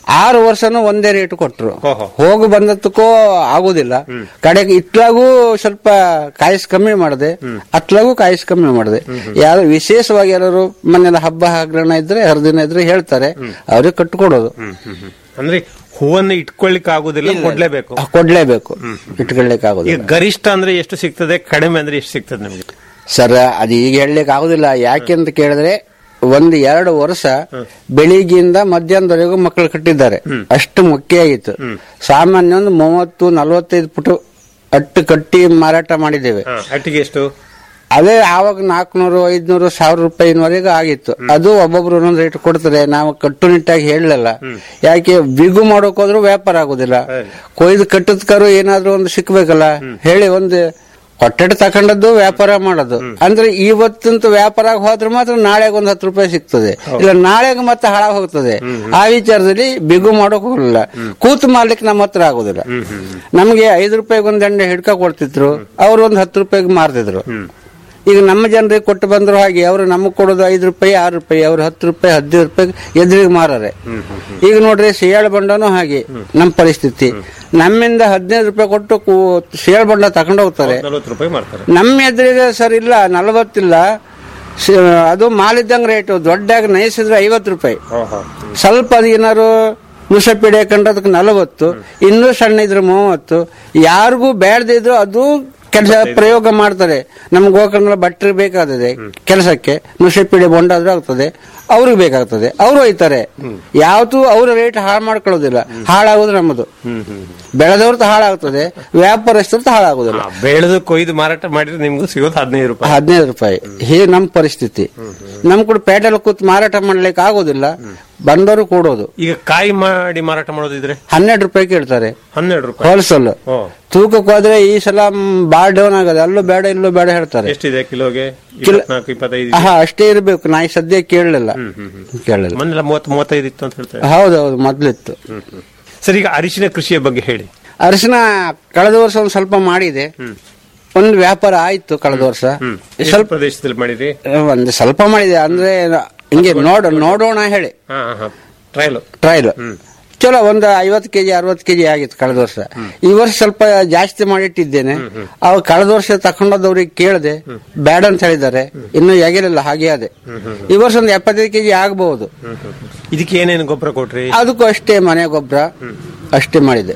ಆರು ವರ್ಷನೂ ಒಂದೇ ರೇಟ್ ಕೊಟ್ರು ಹೋಗಿ ಬಂದದ್ದಕ್ಕೂ ಆಗುದಿಲ್ಲ ಕಡೆಗೆ ಇತ್ಲಾಗೂ ಸ್ವಲ್ಪ ಕಾಯಿಸ್ ಕಮ್ಮಿ ಮಾಡಿದೆ ಅತ್ಲಾಗೂ ಕಾಯಿಸ್ ಕಮ್ಮಿ ಮಾಡಿದೆ ಯಾರು ವಿಶೇಷವಾಗಿ ಯಾರು ಮನೇಲಿ ಹಬ್ಬ ಹಗ್ರಣ ಇದ್ರೆ ಹರಿದಿನ ಇದ್ರೆ ಹೇಳ್ತಾರೆ ಅವ್ರಿಗೆ ಕಟ್ಕೊಡೋದು ಅಂದ್ರೆ ಹೂವನ್ನು ಇಟ್ಕೊಳ್ಳಿಕ್ಕೆ ಆಗುದಿಲ್ಲ ಕೊಡ್ಲೇಬೇಕು ಕೊಡ್ಲೇಬೇಕು ಇಟ್ಕೊಳ್ಳಿಕ್ಕೆ ಈಗ ಆಗುದಿಲ್ಲ ಗರಿಷ್ಠ ಅಂದ್ರೆ ಎಷ್ಟು ಸಿಗ್ತದೆ ಕಡಿಮೆ ಅಂದ್ರೆ ಎಷ್ಟು ಸಿಗ್ತದೆ ನಿಮಗೆ ಸರ್ ಅದು ಈಗ ಹೇಳಲಿಕ್ಕೆ ಆಗುದಿಲ್ಲ ಯಾಕೆ ಅಂತ ಕೇಳಿದ್ರೆ ಒಂದು ಎರಡು ವರ್ಷ ಬೆಳಿಗ್ಗೆಯಿಂದ ಮಧ್ಯಾಹ್ನದವರೆಗೂ ಮಕ್ಕಳು ಕಟ್ಟಿದ್ದಾರೆ ಅಷ್ಟು ಮುಖ್ಯ ಆಗಿತ್ತು ಸಾಮಾನ್ಯ ಒಂದು ಮೂವತ್ತು ನಲವತ್ತೈದು ಪುಟ ಅಟ್ಟು ಕಟ್ಟಿ ಮಾರಾಟ ಮಾಡಿದ್ದೇವೆ ಅಟ್ಟಿಗೆ ಎಷ್ಟು ಅದೇ ಆವಾಗ ನಾಲ್ಕುನೂರು ಐದ್ನೂರು ಸಾವಿರ ರೂಪಾಯಿನವರೆಗೂ ಆಗಿತ್ತು ಅದು ಒಬ್ಬೊಬ್ರು ಒಂದೊಂದು ರೇಟ್ ಕೊಡ್ತಾರೆ ನಾವು ಕಟ್ಟುನಿಟ್ಟಾಗಿ ಹೇಳಲಿಲ್ಲ ಯಾಕೆ ಬಿಗು ಮಾಡೋಕ್ ಹೋದ್ರು ವ್ಯಾಪಾರ ಆಗುದಿಲ್ಲ ಕೊಯ್ದು ಕಟ್ಟದ್ಕರು ಏನಾದ್ರೂ ಒಂದು ಸಿಕ್ಬೇಕಲ್ಲ ಹೇಳಿ ಒಂದು ಕೊಟ್ಟೆಟ್ ತಕೊಂಡದ್ದು ವ್ಯಾಪಾರ ಮಾಡೋದು ಅಂದ್ರೆ ಇವತ್ತಂತೂ ವ್ಯಾಪಾರ ಆಗಿ ಹೋದ್ರೆ ಮಾತ್ರ ನಾಳೆ ಒಂದ್ ಹತ್ತು ರೂಪಾಯಿ ಸಿಗ್ತದೆ ಇಲ್ಲ ನಾಳೆಗೆ ಮತ್ತೆ ಹಾಳಾಗ್ ಹೋಗ್ತದೆ ಆ ವಿಚಾರದಲ್ಲಿ ಬಿಗು ಮಾಡೋಕ್ ಹೋಗಲಿಲ್ಲ ಕೂತು ಮಾಡ್ಲಿಕ್ಕೆ ನಮ್ಮ ಹತ್ರ ಆಗುದಿಲ್ಲ ನಮ್ಗೆ ಐದು ರೂಪಾಯಿಗೆ ಒಂದ್ ಎಣ್ಣೆ ಹಿಡ್ಕ ಕೊಡ್ತಿದ್ರು ಅವ್ರು ಒಂದ್ ಹತ್ತು ರೂಪಾಯಿಗೆ ಮಾರ್ತಿದ್ರು ಈಗ ನಮ್ಮ ಜನರಿಗೆ ಕೊಟ್ಟು ಬಂದ್ರು ಹಾಗೆ ಅವರು ನಮಗೆ ಕೊಡೋದು ಐದು ರೂಪಾಯಿ ಆರು ರೂಪಾಯಿ ಅವ್ರು ಹತ್ತು ರೂಪಾಯಿ ಹದಿನೈದು ರೂಪಾಯಿ ಎದುರಿಗೆ ಮಾರಾರೆ ಈಗ ನೋಡ್ರಿ ಸಿಯಾಳ ಬಂಡನು ಹಾಗೆ ನಮ್ಮ ಪರಿಸ್ಥಿತಿ ನಮ್ಮಿಂದ ಹದಿನೈದು ರೂಪಾಯಿ ಕೊಟ್ಟು ಕೂ- ಸಿಯಾಳ ಬಂಡ ತಗೊಂಡು ಹೋಗ್ತಾರೆ ನಲ್ವತ್ತು ರೂಪಾಯಿ ಮಾಡ್ತಾರೆ ನಮ್ಮ ಎದುರಿಗೆ ಸರ್ ಇಲ್ಲ ನಲವತ್ತಿಲ್ಲ ಸಿ- ಅದು ಮಾಲಿದ್ದಂಗ ರೇಟು ದೊಡ್ಡಾಗಿ ನಯಿಸಿದ್ರೆ ಐವತ್ತು ರೂಪಾಯಿ ಸ್ವಲ್ಪ ಅದು ಏನಾರು ಮುಸಪಿಡಿ ಹಾಕೊಂಡ್ರೆ ಅದಕ್ಕೆ ನಲವತ್ತು ಇನ್ನೂ ಸಣ್ಣ ಇದ್ರೆ ಮೂವತ್ತು ಯಾರಿಗೂ ಬೇಡದಿದ್ರು ಅದು ಕೆಲಸ ಪ್ರಯೋಗ ಮಾಡ್ತಾರೆ ನಮ್ಗೆ ಗೋಕರ್ಣ ಬಟ್ಟೆ ಬೇಕಾದದೆ ಕೆಲಸಕ್ಕೆ ನುಸಪಿಡಿ ಬೊಂಡಾದ್ರೂ ಆಗ್ತದೆ ಅವ್ರಿಗೆ ಬೇಕಾಗ್ತದೆ ಅವ್ರು ಒಯ್ತಾರೆ ಯಾವತ್ತೂ ಅವ್ರ ರೇಟ್ ಹಾಳು ಮಾಡ್ಕೊಳ್ಳೋದಿಲ್ಲ ಹಾಳಾಗೋದು ನಮ್ಮದು ಬೆಳೆದವ್ರದ್ದು ಹಾಳಾಗ್ತದೆ ವ್ಯಾಪಾರಸ್ಥರದ್ದು ಹಾಳಾಗೋದಿಲ್ಲ ಬೆಳೆದು ಕೊಯ್ದು ಮಾರಾಟ ಮಾಡಿದ್ರೆ ನಿಮ್ಗೂ ಸಿಗೋದು ಹದಿನೈದು ರೂಪಾಯಿ ಹದಿನೈದು ರೂಪಾಯಿ ಹೀಗೆ ನಮ್ಮ ಪರಿಸ್ಥಿತಿ ನಮ್ ಕೂಡ ಪೇಟೆಲ್ ಕೂತ್ ಮಾರಾಟ ಮಾಡ್ಲಿಕ್ಕೆ ಆಗೋದಿಲ್ಲ ಬಂದವರು ಕೊಡೋದು ಈಗ ಕಾಯಿ ಮಾಡಿ ಮಾರಾಟ ಮಾಡೋದಿದ್ರೆ ಹನ್ನೆರಡು ರೂಪಾಯಿ ಕೇಳ್ತಾರೆ ಹನ್ನೆರಡು ರೂಪಾಯಿ ಹೋಲ್ಸೇಲ್ ಓ. ತೂಕಕ್ಕೆ ಹೋದ್ರೆ ಈ ಸಲ ಮ್, ಬಾಳ್ ಡೌನ್ ಆಗದೆ ಅಲ್ಲೂ ಬೇಡ ಇಲ್ಲೂ ಬೇಡ ಹೇಳ್ತಾರೆ ಎಷ್ಟಿದೆ ಕಿಲೋಗೆ ಕಿಲೋ- ಇಪ್ಪತ್ನಾಲ್ಕು ಇಪ್ಪತ್ತೈದು ಹಾ ಅಷ್ಟೇ ಇರ್ಬೇಕು ನಾ ಈ ಸದ್ಯ ಕೇಳಲಿಲ್ಲ ಕೇಳಲಿಲ್ಲ ಮೊನ್ನೆಲ್ಲ ಮೂವತ್ತು ಮೂವತ್ತೈದು ಇತ್ತು ಅಂತ ಹೇಳ್ತಾರೆ ಹೌದೌದು ಮೊದ್ಲಿತ್ತು ಸರ್ ಈಗ ಅರಿಶಿನ ಕೃಷಿಯ ಬಗ್ಗೆ ಹೇಳಿ ಅರಿಶಿನ ಕಳೆದ ವರ್ಷ ಒಂದ್ ಸ್ವಲ್ಪ ಮಾಡಿದೆ ಒಂದು ವ್ಯಾಪಾರ ಆಯ್ತು ಕಳೆದ ವರ್ಷ ಎಷ್ಟು ಸ್ವಲ್ಪ ಪ್ರದೇಶದಲ್ಲಿ ಮಾಡಿರಿ ಒಂದು ಸ್ವಲ್ಪ ಮಾಡಿದೆ ಅಂದ್ರೆ ಹಿಂಗೆ ನೋಡ ನೋಡೋಣ ಹೇಳಿ ಹಾ ಹಾ ಟ್ರಯಲ್ ಟ್ರಯಲ್ ಚಲೋ ಒಂದು ಐವತ್ತು ಕೆಜಿ ಅರವತ್ತು ಕೆಜಿ ಆಗಿತ್ತು ಕಳೆದ ವರ್ಷ ಈ ವರ್ಷ ಸ್ವಲ್ಪ ಜಾಸ್ತಿ ಮಾಡಿಟ್ಟಿದ್ದೇನೆ ಅವ್ ಕಳೆದ ವರ್ಷ ತಕೊಂಡದವ್ರಿಗೆ ಕೇಳಿದೆ ಬೇಡ ಅಂತ ಹೇಳಿದ್ದಾರೆ ಇನ್ನು ಎಗಿಲಿಲ್ಲ ಹಾಗೆ ಅದೇ ಈ ವರ್ಷ ಒಂದು ಎಪ್ಪತ್ತೈದು ಕೆಜಿ ಆಗಬಹುದು ಇದಕ್ಕೆ ಏನೇನು ಗೊಬ್ಬರ ಕೊಟ್ರಿ ಅದಕ್ಕೂ ಅಷ್ಟೇ ಮನೆ ಗೊಬ್ಬರ ಅಷ್ಟೇ ಮಾಡಿದೆ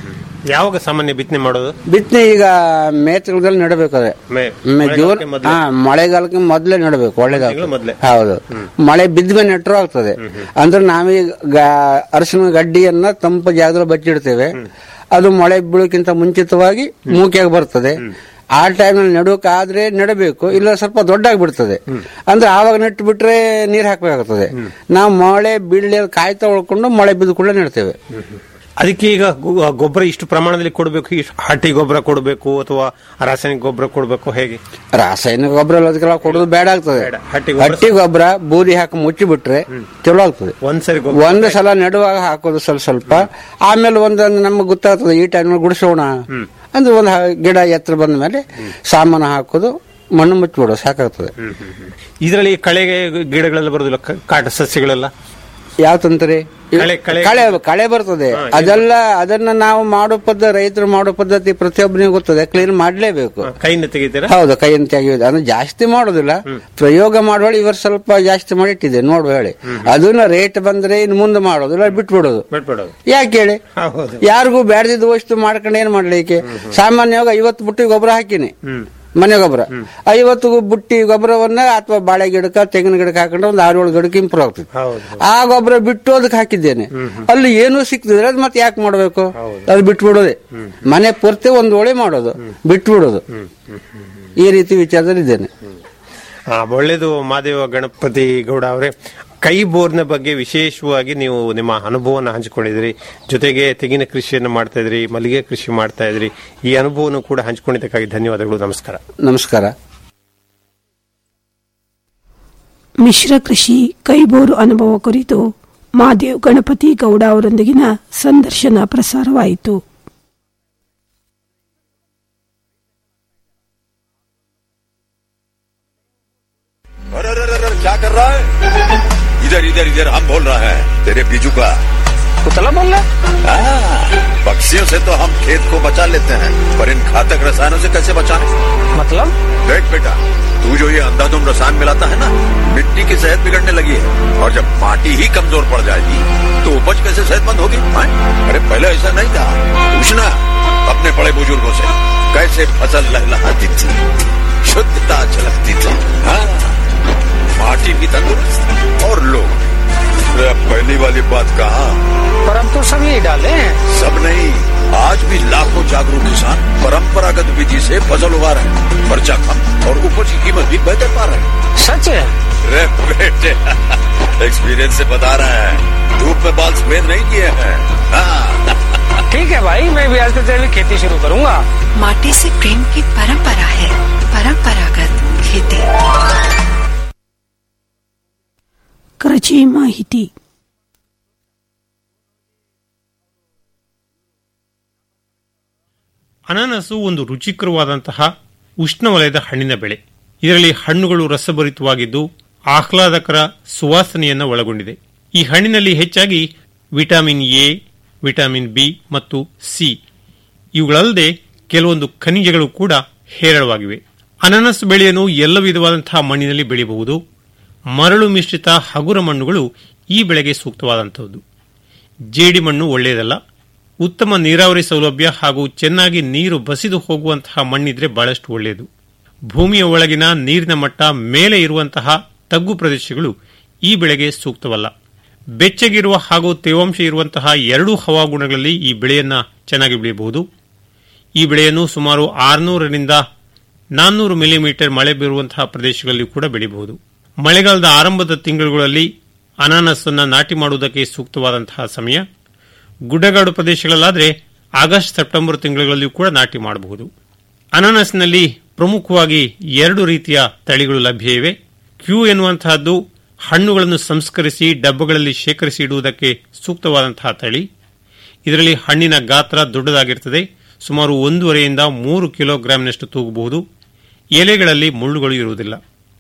ಯಾವಾಗ ಸಾಮಾನ್ಯ ಬಿತ್ತನೆ ಮಾಡೋದು ಬಿತ್ತನೆ ಈಗ ಮೇ ತಿಂಗಳಲ್ಲಿ ನೆಡಬೇಕಾದ್ರೆ ಮೇ ಮೇ ಜೂನ್ ಮಳೆಗಾಲಕ್ಕೆ ಮೊದ್ಲೇ? ಹಾ ಮಳೆಗಾಲಕ್ಕೆ ಮೊದಲೇ ನೆಡಬೇಕು ಒಳ್ಳೇದಾಗ ತಿಂಗಳು ಮೊದ್ಲೇ? ಹೌದು ಮಳೆ ಬಿದ್ದ ಮೇಲೆ ನೆಟ್ಟರು ಆಗ್ತದೆ ಅಂದ್ರೆ ನಾವೀಗ ಗ- ಅರಸಿನ ಗಡ್ಡಿಯನ್ನ ತಂಪು ಜಾಗದಲ್ಲಿ ಬಚ್ಚಿಡ್ತೇವೆ ಅದು ಮಳೆ ಬೀಳೋಕ್ಕಿಂತ ಮುಂಚಿತವಾಗಿ ಮೂಕೆಯಾಗಿ ಬರ್ತದೆ ಆ ಟೈಮ್ನಲ್ಲಿ ನೆಡೋಕಾದ್ರೆ ನೆಡಬೇಕು ಇಲ್ಲ ಸ್ವಲ್ಪ ದೊಡ್ಡಾಗಿ ಬಿಡ್ತದೆ ಅಂದ್ರೆ ಆವಾಗ ನೆಟ್ಟು ಬಿಟ್ರೆ ನೀರ್ ಹಾಕ್ಬೇಕಾಗ್ತದೆ ನಾವು ಮಳೆ ಬೀಳಲಿ ಕಾಯ್ತಾ ಉಳ್ಕೊಂಡು ಮಳೆ ಬಿದ್ದ ಕೂಡ ನೆಡ್ತೇವೆ ಅದಕ್ಕೆ ಈಗ ಗೊ- ಗೊಬ್ಬರ ಇಷ್ಟು ಪ್ರಮಾಣದಲ್ಲಿ ಕೊಡಬೇಕು ಇಷ್ಟು ಹಟ್ಟಿ ಗೊಬ್ಬರ ಕೊಡಬೇಕು ಅಥವಾ ರಾಸಾಯನಿಕ ಗೊಬ್ಬರ ಕೊಡಬೇಕು ಹೇಗೆ ರಾಸಾಯನಿಕ ಗೊಬ್ಬರ ಅದಕ್ಕೆಲ್ಲ ಕೊಡೋದು ಬೇಡ ಆಗ್ತದೆ ಹಟ್ಟಿ ಗೊಬ್ಬರ ಹಟ್ಟಿ ಗೊಬ್ಬರ ಬೂದಿ ಹಾಕಿ ಮುಚ್ಚಿ ಬಿಟ್ರೆ ಚಲೋ ಆಗ್ತದೆ ಒಂದ್ಸರಿ ಒಂದು ಸಲ ನೆಡುವಾಗ ಹಾಕೋದು ಸ್ವಲ್ಪ ಸ್ವಲ್ಪ ಆಮೇಲೆ ಒಂದೊಂದು ನಮ್ಗೆ ಗೊತ್ತಾಗ್ತದೆ ಈ ಟೈಮ್ ಗುಡಿಸೋಣ ಅಂದ್ರೆ ಒಂದು ಹ- ಗಿಡ ಎತ್ತರ ಬಂದ ಮೇಲೆ ಸಾಮಾನು ಹಾಕೋದು ಮಣ್ಣು ಮುಚ್ಚಿಬಿಡೋದು ಸಾಕಾಗ್ತದೆ ಇದರಲ್ಲಿ ಕಳೆಗೆ ಗಿಡಗಳೆಲ್ಲ ಬರುದಿಲ್ಲ ಕ- ಕಾಟ ಸಸ್ಯಗಳೆಲ್ಲ ಯಾವ ತಂತ್ರಿ ಕಳೆ ಕಳೆ ಕಳೆ ಕಳೆ ಬರ್ತದೆ ಅದೆಲ್ಲ ಅದನ್ನ ನಾವು ಮಾಡೋ ಪದ್ಧತಿ ರೈತರು ಮಾಡೋ ಪದ್ಧತಿ ಪ್ರತಿಯೊಬ್ಬನಿಗೆ ಗೊತ್ತದೆ ಕ್ಲೀನ್ ಮಾಡ್ಲೇಬೇಕು ಕೈಯಿಂದ ತೆಗಿತೀರಾ ಹೌದು ಕೈಯಿಂದ ತೆಗೆಯೋದು ಅಂದ್ರೆ ಜಾಸ್ತಿ ಮಾಡೋದಿಲ್ಲ ಪ್ರಯೋಗ ಮಾಡುವಳಿ ಇವರು ಸ್ವಲ್ಪ ಜಾಸ್ತಿ ಮಾಡಿಟ್ಟಿದೆ ನೋಡುವ ಹೇಳಿ ಅದನ್ನ ರೇಟ್ ಬಂದ್ರೆ ಇನ್ನು ಮುಂದೆ ಮಾಡೋದು ಇಲ್ಲ ಬಿಟ್ಬಿಡೋದು ಬಿಟ್ಬಿಡೋದು ಯಾಕೆ ಹೇಳಿ ಹೌದು ಯಾರಿಗೂ ಬೇಡದಿದ್ದು ವಸ್ತು ಮಾಡ್ಕೊಂಡು ಏನ್ ಮಾಡ್ಲಿಕ್ಕೆ ಸಾಮಾನ್ಯವಾಗಿ ಐವತ್ತು ಬುಟ್ಟಿ ಗೊಬ್ಬರ ಹಾಕಿನಿ ಮನೆ ಗೊಬ್ಬರ ಐವತ್ತು ಬುಟ್ಟಿ ಗೊಬ್ಬರವನ್ನ ಅಥವಾ ಬಾಳೆ ಗಿಡಕ್ಕ ತೆಂಗಿನ ಗಿಡಕ್ಕೆ ಹಾಕೊಂಡ್ರೆ ಒಂದು ಆರು ಏಳು ಗಿಡಕ್ಕೆ ಇಂಪ್ರೂವ್ ಆಗ್ತದೆ ಆ ಗೊಬ್ಬರ ಬಿಟ್ಟು ಅದಕ್ಕೆ ಹಾಕಿದ್ದೇನೆ ಅಲ್ಲಿ ಏನೂ ಸಿಕ್ತಿದ್ರೆ ಅದು ಮತ್ತೆ ಯಾಕೆ ಮಾಡ್ಬೇಕು ಅದು ಬಿಟ್ಬಿಡೋದೆ ಮನೆ ಪೂರ್ತಿ ಒಂದು ಒಳೆ ಮಾಡೋದು ಬಿಟ್ಬಿಡೋದು ಈ ರೀತಿ ವಿಚಾರದಲ್ಲಿ ಇದ್ದೇನೆ ಆ, ಒಳ್ಳೇದು ಮಾದೇವ ಗಣಪತಿ ಗೌಡ ಅವರೇ ಕೈ ಬೋರ್ನ ಬಗ್ಗೆ ವಿಶೇಷವಾಗಿ ನೀವು ನಿಮ್ಮ ಅನುಭವವನ್ನು ಹಂಚಿಕೊಂಡಿದ್ರಿ ಜೊತೆಗೆ ತೆಂಗಿನ ಕೃಷಿಯನ್ನು ಮಾಡ್ತಾ ಇದ್ರಿ ಮಲ್ಲಿಗೆ ಕೃಷಿ ಮಾಡ್ತಾ ಇದ್ರಿ ಈ ಅನುಭವವನ್ನು ಕೂಡ ಹಂಚಿಕೊಂಡಿದ್ದಕ್ಕಾಗಿ ಧನ್ಯವಾದಗಳು ನಮಸ್ಕಾರ ನಮಸ್ಕಾರ ಮಿಶ್ರ ಕೃಷಿ ಕೈಬೋರು ಅನುಭವ ಕುರಿತು ಮಾದೇವ್ ಗಣಪತಿ ಗೌಡ ಅವರೊಂದಿಗಿನ ಸಂದರ್ಶನ ಪ್ರಸಾರವಾಯಿತು अरे अरे अरे अरे, क्या कर रहा है इधर इधर इधर हम बोल रहा है तेरे बीजू का कुतला बोल रहा पक्षियों से तो हम खेत को बचा लेते हैं पर इन घातक रसायनों से कैसे बचाएं? मतलब देख बेटा तू जो ये अंधाधुंध रसायन मिलाता है ना मिट्टी की सेहत बिगड़ने लगी है और जब माटी ही कमजोर पड़ जाएगी तो उपज कैसे सेहतमंद होगी हाँ? अरे पहले ऐसा नहीं था पूछना अपने बड़े बुजुर्गों से कैसे फसल लहलहाती थी शुद्धता झलकती थी हाँ माटी भी तंदुरुस्त और लोग भी। अरे अब पहली वाली बात कहा पर हम तो सब यही डाले हैं सब नहीं आज भी लाखों जागरूक किसान परंपरागत विधि से फसल उगा रहे हैं खर्चा कम और उपज की कीमत भी बेहतर पा रहे हैं सच है रे बेटे एक्सपीरियंस से बता रहे हैं धूप में बाल सफेद नहीं किए हैं हाँ। ठीक है भाई मैं भी आज से जैविक खेती शुरू करूंगा माटी से प्रेम की परंपरा है परंपरागत खेती ಕೃಷಿ ಮಾಹಿತಿ ಅನಾನಸು ಒಂದು ರುಚಿಕರವಾದಂತಹ ಉಷ್ಣವಲಯದ ಹಣ್ಣಿನ ಬೆಳೆ ಇದರಲ್ಲಿ ಹಣ್ಣುಗಳು ರಸಭರಿತವಾಗಿದ್ದು ಆಹ್ಲಾದಕರ ಸುವಾಸನೆಯನ್ನು ಒಳಗೊಂಡಿದೆ ಈ ಹಣ್ಣಿನಲ್ಲಿ ಹೆಚ್ಚಾಗಿ ವಿಟಮಿನ್ ಎ ವಿಟಮಿನ್ ಬಿ ಮತ್ತು ಸಿ ಇವುಗಳಲ್ಲದೆ ಕೆಲವೊಂದು ಖನಿಜಗಳು ಕೂಡ ಹೇರಳವಾಗಿವೆ ಅನಾನಸ್ ಬೆಳೆಯನ್ನು ಎಲ್ಲ ವಿಧವಾದಂತಹ ಮಣ್ಣಿನಲ್ಲಿ ಬೆಳೆಯಬಹುದು ಮರಳು ಮಿಶ್ರಿತ ಹಗುರ ಮಣ್ಣುಗಳು ಈ ಬೆಳೆಗೆ ಸೂಕ್ತವಾದಂಥದ್ದು ಜೇಡಿ ಮಣ್ಣು ಒಳ್ಳೆಯದಲ್ಲ ಉತ್ತಮ ನೀರಾವರಿ ಸೌಲಭ್ಯ ಹಾಗೂ ಚೆನ್ನಾಗಿ ನೀರು ಬಸಿದು ಹೋಗುವಂತಹ ಮಣ್ಣಿದ್ರೆ ಬಹಳಷ್ಟು ಒಳ್ಳೆಯದು ಭೂಮಿಯ ಒಳಗಿನ ನೀರಿನ ಮಟ್ಟ ಮೇಲೆ ಇರುವಂತಹ ತಗ್ಗು ಪ್ರದೇಶಗಳು ಈ ಬೆಳೆಗೆ ಸೂಕ್ತವಲ್ಲ ಬೆಚ್ಚಗಿರುವ ಹಾಗೂ ತೇವಾಂಶ ಇರುವಂತಹ ಎರಡೂ ಹವಾಗುಣಗಳಲ್ಲಿ ಈ ಬೆಳೆಯನ್ನ ಚೆನ್ನಾಗಿ ಬೆಳೆಯಬಹುದು ಈ ಬೆಳೆಯನ್ನು ಸುಮಾರು ಆರುನೂರರಿಂದ ನಾನ್ನೂರು ಮಿಲಿಮೀಟರ್ ಮಳೆ ಬೀರುವಂತಹ ಪ್ರದೇಶಗಳಲ್ಲಿ ಕೂಡ ಬೆಳೆಯಬಹುದು ಮಳೆಗಾಲದ ಆರಂಭದ ತಿಂಗಳುಗಳಲ್ಲಿ ಅನಾನಸ್ ಅನ್ನು ನಾಟಿ ಮಾಡುವುದಕ್ಕೆ ಸೂಕ್ತವಾದಂತಹ ಸಮಯ ಗುಡ್ಡಗಾಡು ಪ್ರದೇಶಗಳಲ್ಲಾದರೆ ಆಗಸ್ಟ್ ಸೆಪ್ಟೆಂಬರ್ ತಿಂಗಳುಗಳಲ್ಲಿಯೂ ಕೂಡ ನಾಟಿ ಮಾಡಬಹುದು ಅನಾನಸ್ನಲ್ಲಿ ಪ್ರಮುಖವಾಗಿ ಎರಡು ರೀತಿಯ ತಳಿಗಳು ಲಭ್ಯ ಇವೆ ಕ್ಯೂ ಎನ್ನುವಂತಹದ್ದು ಹಣ್ಣುಗಳನ್ನು ಸಂಸ್ಕರಿಸಿ ಡಬ್ಬಗಳಲ್ಲಿ ಶೇಖರಿಸಿ ಇಡುವುದಕ್ಕೆ ಸೂಕ್ತವಾದಂತಹ ತಳಿ ಇದರಲ್ಲಿ ಹಣ್ಣಿನ ಗಾತ್ರ ದೊಡ್ಡದಾಗಿರುತ್ತದೆ ಸುಮಾರು ಒಂದೂವರೆಯಿಂದ ಮೂರು ಕಿಲೋಗ್ರಾಂನಷ್ಟು ತೂಗಬಹುದು ಎಲೆಗಳಲ್ಲಿ ಮುಳ್ಳುಗಳು ಇರುವುದಿಲ್ಲ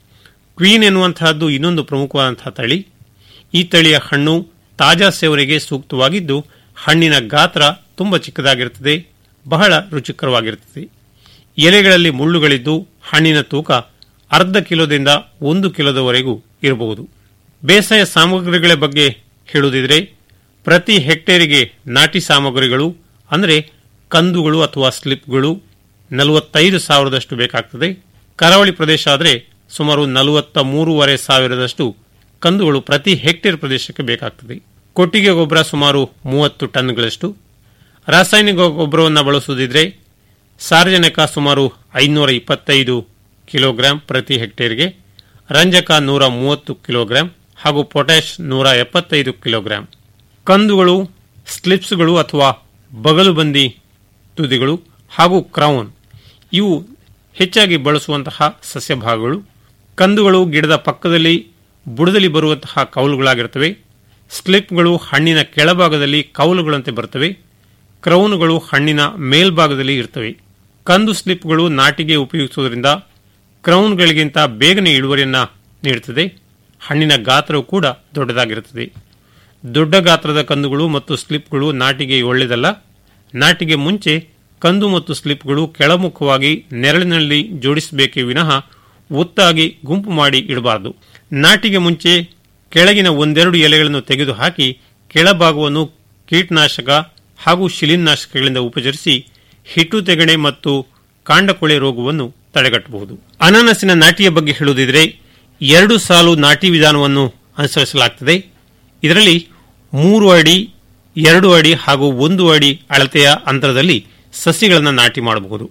ಕ್ವೀನ್ ಎನ್ನುವಂತಹದ್ದು ಇನ್ನೊಂದು ಪ್ರಮುಖವಾದಂತಹ ತಳಿ ಈ ತಳಿಯ ಹಣ್ಣು ತಾಜಾ ಸೇವನೆಗೆ ಸೂಕ್ತವಾಗಿದ್ದು ಹಣ್ಣಿನ ಗಾತ್ರ ತುಂಬಾ ಚಿಕ್ಕದಾಗಿರುತ್ತದೆ ಬಹಳ ರುಚಿಕರವಾಗಿರುತ್ತದೆ ಎಲೆಗಳಲ್ಲಿ ಮುಳ್ಳುಗಳಿದ್ದು ಹಣ್ಣಿನ ತೂಕ ಅರ್ಧ ಕಿಲೋದಿಂದ ಒಂದು ಕಿಲೋದವರೆಗೂ ಇರಬಹುದು ಬೇಸಾಯ ಸಾಮಗ್ರಿಗಳ ಬಗ್ಗೆ ಹೇಳುವುದಿದ್ರೆ ಪ್ರತಿ ಹೆಕ್ಟೇರಿಗೆ ನಾಟಿ ಸಾಮಗ್ರಿಗಳು ಅಂದರೆ ಕಂದುಗಳು ಅಥವಾ ಸ್ಲಿಪ್ಗಳು ನಲವತ್ತೈದು ಸಾವಿರದಷ್ಟು ಬೇಕಾಗ್ತದೆ ಕರಾವಳಿ ಪ್ರದೇಶ ಆದರೆ ಸುಮಾರು ನಲವತ್ತ ಮೂರುವರೆ ಸಾವಿರದಷ್ಟು ಕಂದುಗಳು ಪ್ರತಿ ಹೆಕ್ಟೇರ್ ಪ್ರದೇಶಕ್ಕೆ ಬೇಕಾಗ್ತದೆ ಕೊಟ್ಟಿಗೆ ಗೊಬ್ಬರ ಸುಮಾರು ಮೂವತ್ತು ಟನ್ಗಳಷ್ಟು ರಾಸಾಯನಿಕ ಗೊಬ್ಬರವನ್ನು ಬಳಸುವುದಿದ್ರೆ ಸಾರ್ವಜನಿಕ ಸುಮಾರು ಐನೂರ ಇಪ್ಪತ್ತೈದು ಕಿಲೋಗ್ರಾಂ ಪ್ರತಿ ಹೆಕ್ಟೇರ್ಗೆ ರಂಜಕ ನೂರ ಮೂವತ್ತು ಕಿಲೋಗ್ರಾಂ ಹಾಗೂ ಪೊಟ್ಯಾಶ್ ನೂರ ಎಪ್ಪತ್ತೈದು ಕಿಲೋಗ್ರಾಂ ಕಂದುಗಳು ಸ್ಲಿಪ್ಸ್ಗಳು ಅಥವಾ ಬಗಲುಬಂದಿ ತುದಿಗಳು ಹಾಗೂ ಕ್ರೌನ್ ಇವು ಹೆಚ್ಚಾಗಿ ಬಳಸುವಂತಹ ಸಸ್ಯ ಭಾಗಗಳು ಕಂದುಗಳು ಗಿಡದ ಪಕ್ಕದಲ್ಲಿ ಬುಡದಲ್ಲಿ ಬರುವಂತಹ ಕೌಲುಗಳಾಗಿರುತ್ತವೆ ಸ್ಲಿಪ್ಗಳು ಹಣ್ಣಿನ ಕೆಳಭಾಗದಲ್ಲಿ ಕೌಲುಗಳಂತೆ ಬರುತ್ತವೆ ಕ್ರೌನುಗಳು ಹಣ್ಣಿನ ಮೇಲ್ಭಾಗದಲ್ಲಿ ಇರ್ತವೆ ಕಂದು ಸ್ಲಿಪ್ಗಳು ನಾಟಿಗೆ ಉಪಯೋಗಿಸುವುದರಿಂದ ಕ್ರೌನ್ಗಳಿಗಿಂತ ಬೇಗನೆ ಇಳುವರಿಯನ್ನ ನೀಡುತ್ತದೆ ಹಣ್ಣಿನ ಗಾತ್ರವು ಕೂಡ ದೊಡ್ಡದಾಗಿರುತ್ತದೆ ದೊಡ್ಡ ಗಾತ್ರದ ಕಂದುಗಳು ಮತ್ತು ಸ್ಲಿಪ್ಗಳು ನಾಟಿಗೆ ಒಳ್ಳೆಯದಲ್ಲ ನಾಟಿಗೆ ಮುಂಚೆ ಕಂದು ಮತ್ತು ಸ್ಲಿಪ್ಗಳು ಕೆಳಮುಖವಾಗಿ ನೆರಳಿನಲ್ಲಿ ಜೋಡಿಸಬೇಕೇ ವಿನಃ ಒತ್ತಾಗಿ ಗುಂಪು ಮಾಡಿ ಇಡಬಾರದು ನಾಟಿಗೆ ಮುಂಚೆ ಕೆಳಗಿನ ಒಂದೆರಡು ಎಲೆಗಳನ್ನು ತೆಗೆದುಹಾಕಿ ಕೆಳಭಾಗವನ್ನು ಕೀಟನಾಶಕ ಹಾಗೂ ಶಿಲೀನಾಶಕಗಳಿಂದ ಉಪಚರಿಸಿ ಹಿಟ್ಟು ತೆಗಣೆ ಮತ್ತು ಕಾಂಡಕೊಳೆ ರೋಗವನ್ನು ತಡೆಗಟ್ಟಬಹುದು ಅನಾನಸಿನ ನಾಟಿಯ ಬಗ್ಗೆ ಹೇಳುವುದಿದ್ರೆ ಎರಡು ಸಾಲು ನಾಟಿ ವಿಧಾನವನ್ನು ಅನುಸರಿಸಲಾಗುತ್ತದೆ ಇದರಲ್ಲಿ ಮೂರು ಅಡಿ ಎರಡು ಅಡಿ ಹಾಗೂ ಒಂದು ಅಡಿ ಅಳತೆಯ ಅಂತರದಲ್ಲಿ ಸಸಿಗಳನ್ನು ನಾಟಿ ಮಾಡಬಹುದು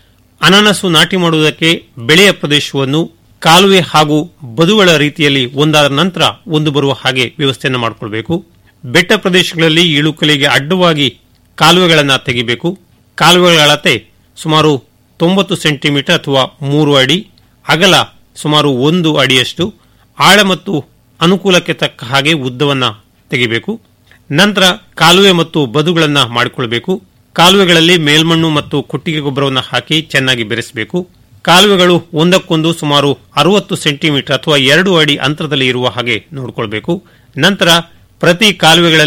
ಅನಾನಸು ನಾಟಿ ಮಾಡುವುದಕ್ಕೆ ಬೆಳೆಯ ಪ್ರದೇಶವನ್ನು ಕಾಲುವೆ ಹಾಗೂ ಬದುಗಳ ರೀತಿಯಲ್ಲಿ ಒಂದಾದ ನಂತರ ಒಂದು ಬರುವ ಹಾಗೆ ವ್ಯವಸ್ಥೆಯನ್ನು ಮಾಡಿಕೊಳ್ಬೇಕು ಬೆಟ್ಟ ಪ್ರದೇಶಗಳಲ್ಲಿ ಇಳುಕಲಿಗೆ ಅಡ್ಡವಾಗಿ ಕಾಲುವೆಗಳನ್ನು ತೆಗಿಬೇಕು ಕಾಲುವೆಗಳ ಅಳತೆ ಸುಮಾರು ತೊಂಬತ್ತು ಸೆಂಟಿಮೀಟರ್ ಅಥವಾ ಮೂರು ಅಡಿ ಅಗಲ ಸುಮಾರು ಒಂದು ಅಡಿಯಷ್ಟು ಆಳ ಮತ್ತು ಅನುಕೂಲಕ್ಕೆ ತಕ್ಕ ಹಾಗೆ ಉದ್ದವನ್ನ ತೆಗಿಬೇಕು ನಂತರ ಕಾಲುವೆ ಮತ್ತು ಬದುಗಳನ್ನು ಮಾಡಿಕೊಳ್ಬೇಕು ಕಾಲುವೆಗಳಲ್ಲಿ ಮೇಲ್ಮಣ್ಣು ಮತ್ತು ಕೊಟ್ಟಿಗೆ ಗೊಬ್ಬರವನ್ನು ಹಾಕಿ ಚೆನ್ನಾಗಿ ಬೆರೆಸಬೇಕು ಕಾಲುವೆಗಳು ಒಂದಕ್ಕೊಂದು ಸುಮಾರು ಅರವತ್ತು ಸೆಂಟಿಮೀಟರ್ ಅಥವಾ ಎರಡು ಅಡಿ ಅಂತರದಲ್ಲಿ ಇರುವ ಹಾಗೆ ನೋಡಿಕೊಳ್ಬೇಕು ನಂತರ ಪ್ರತಿ ಕಾಲುವೆಗಳಲ್ಲಿ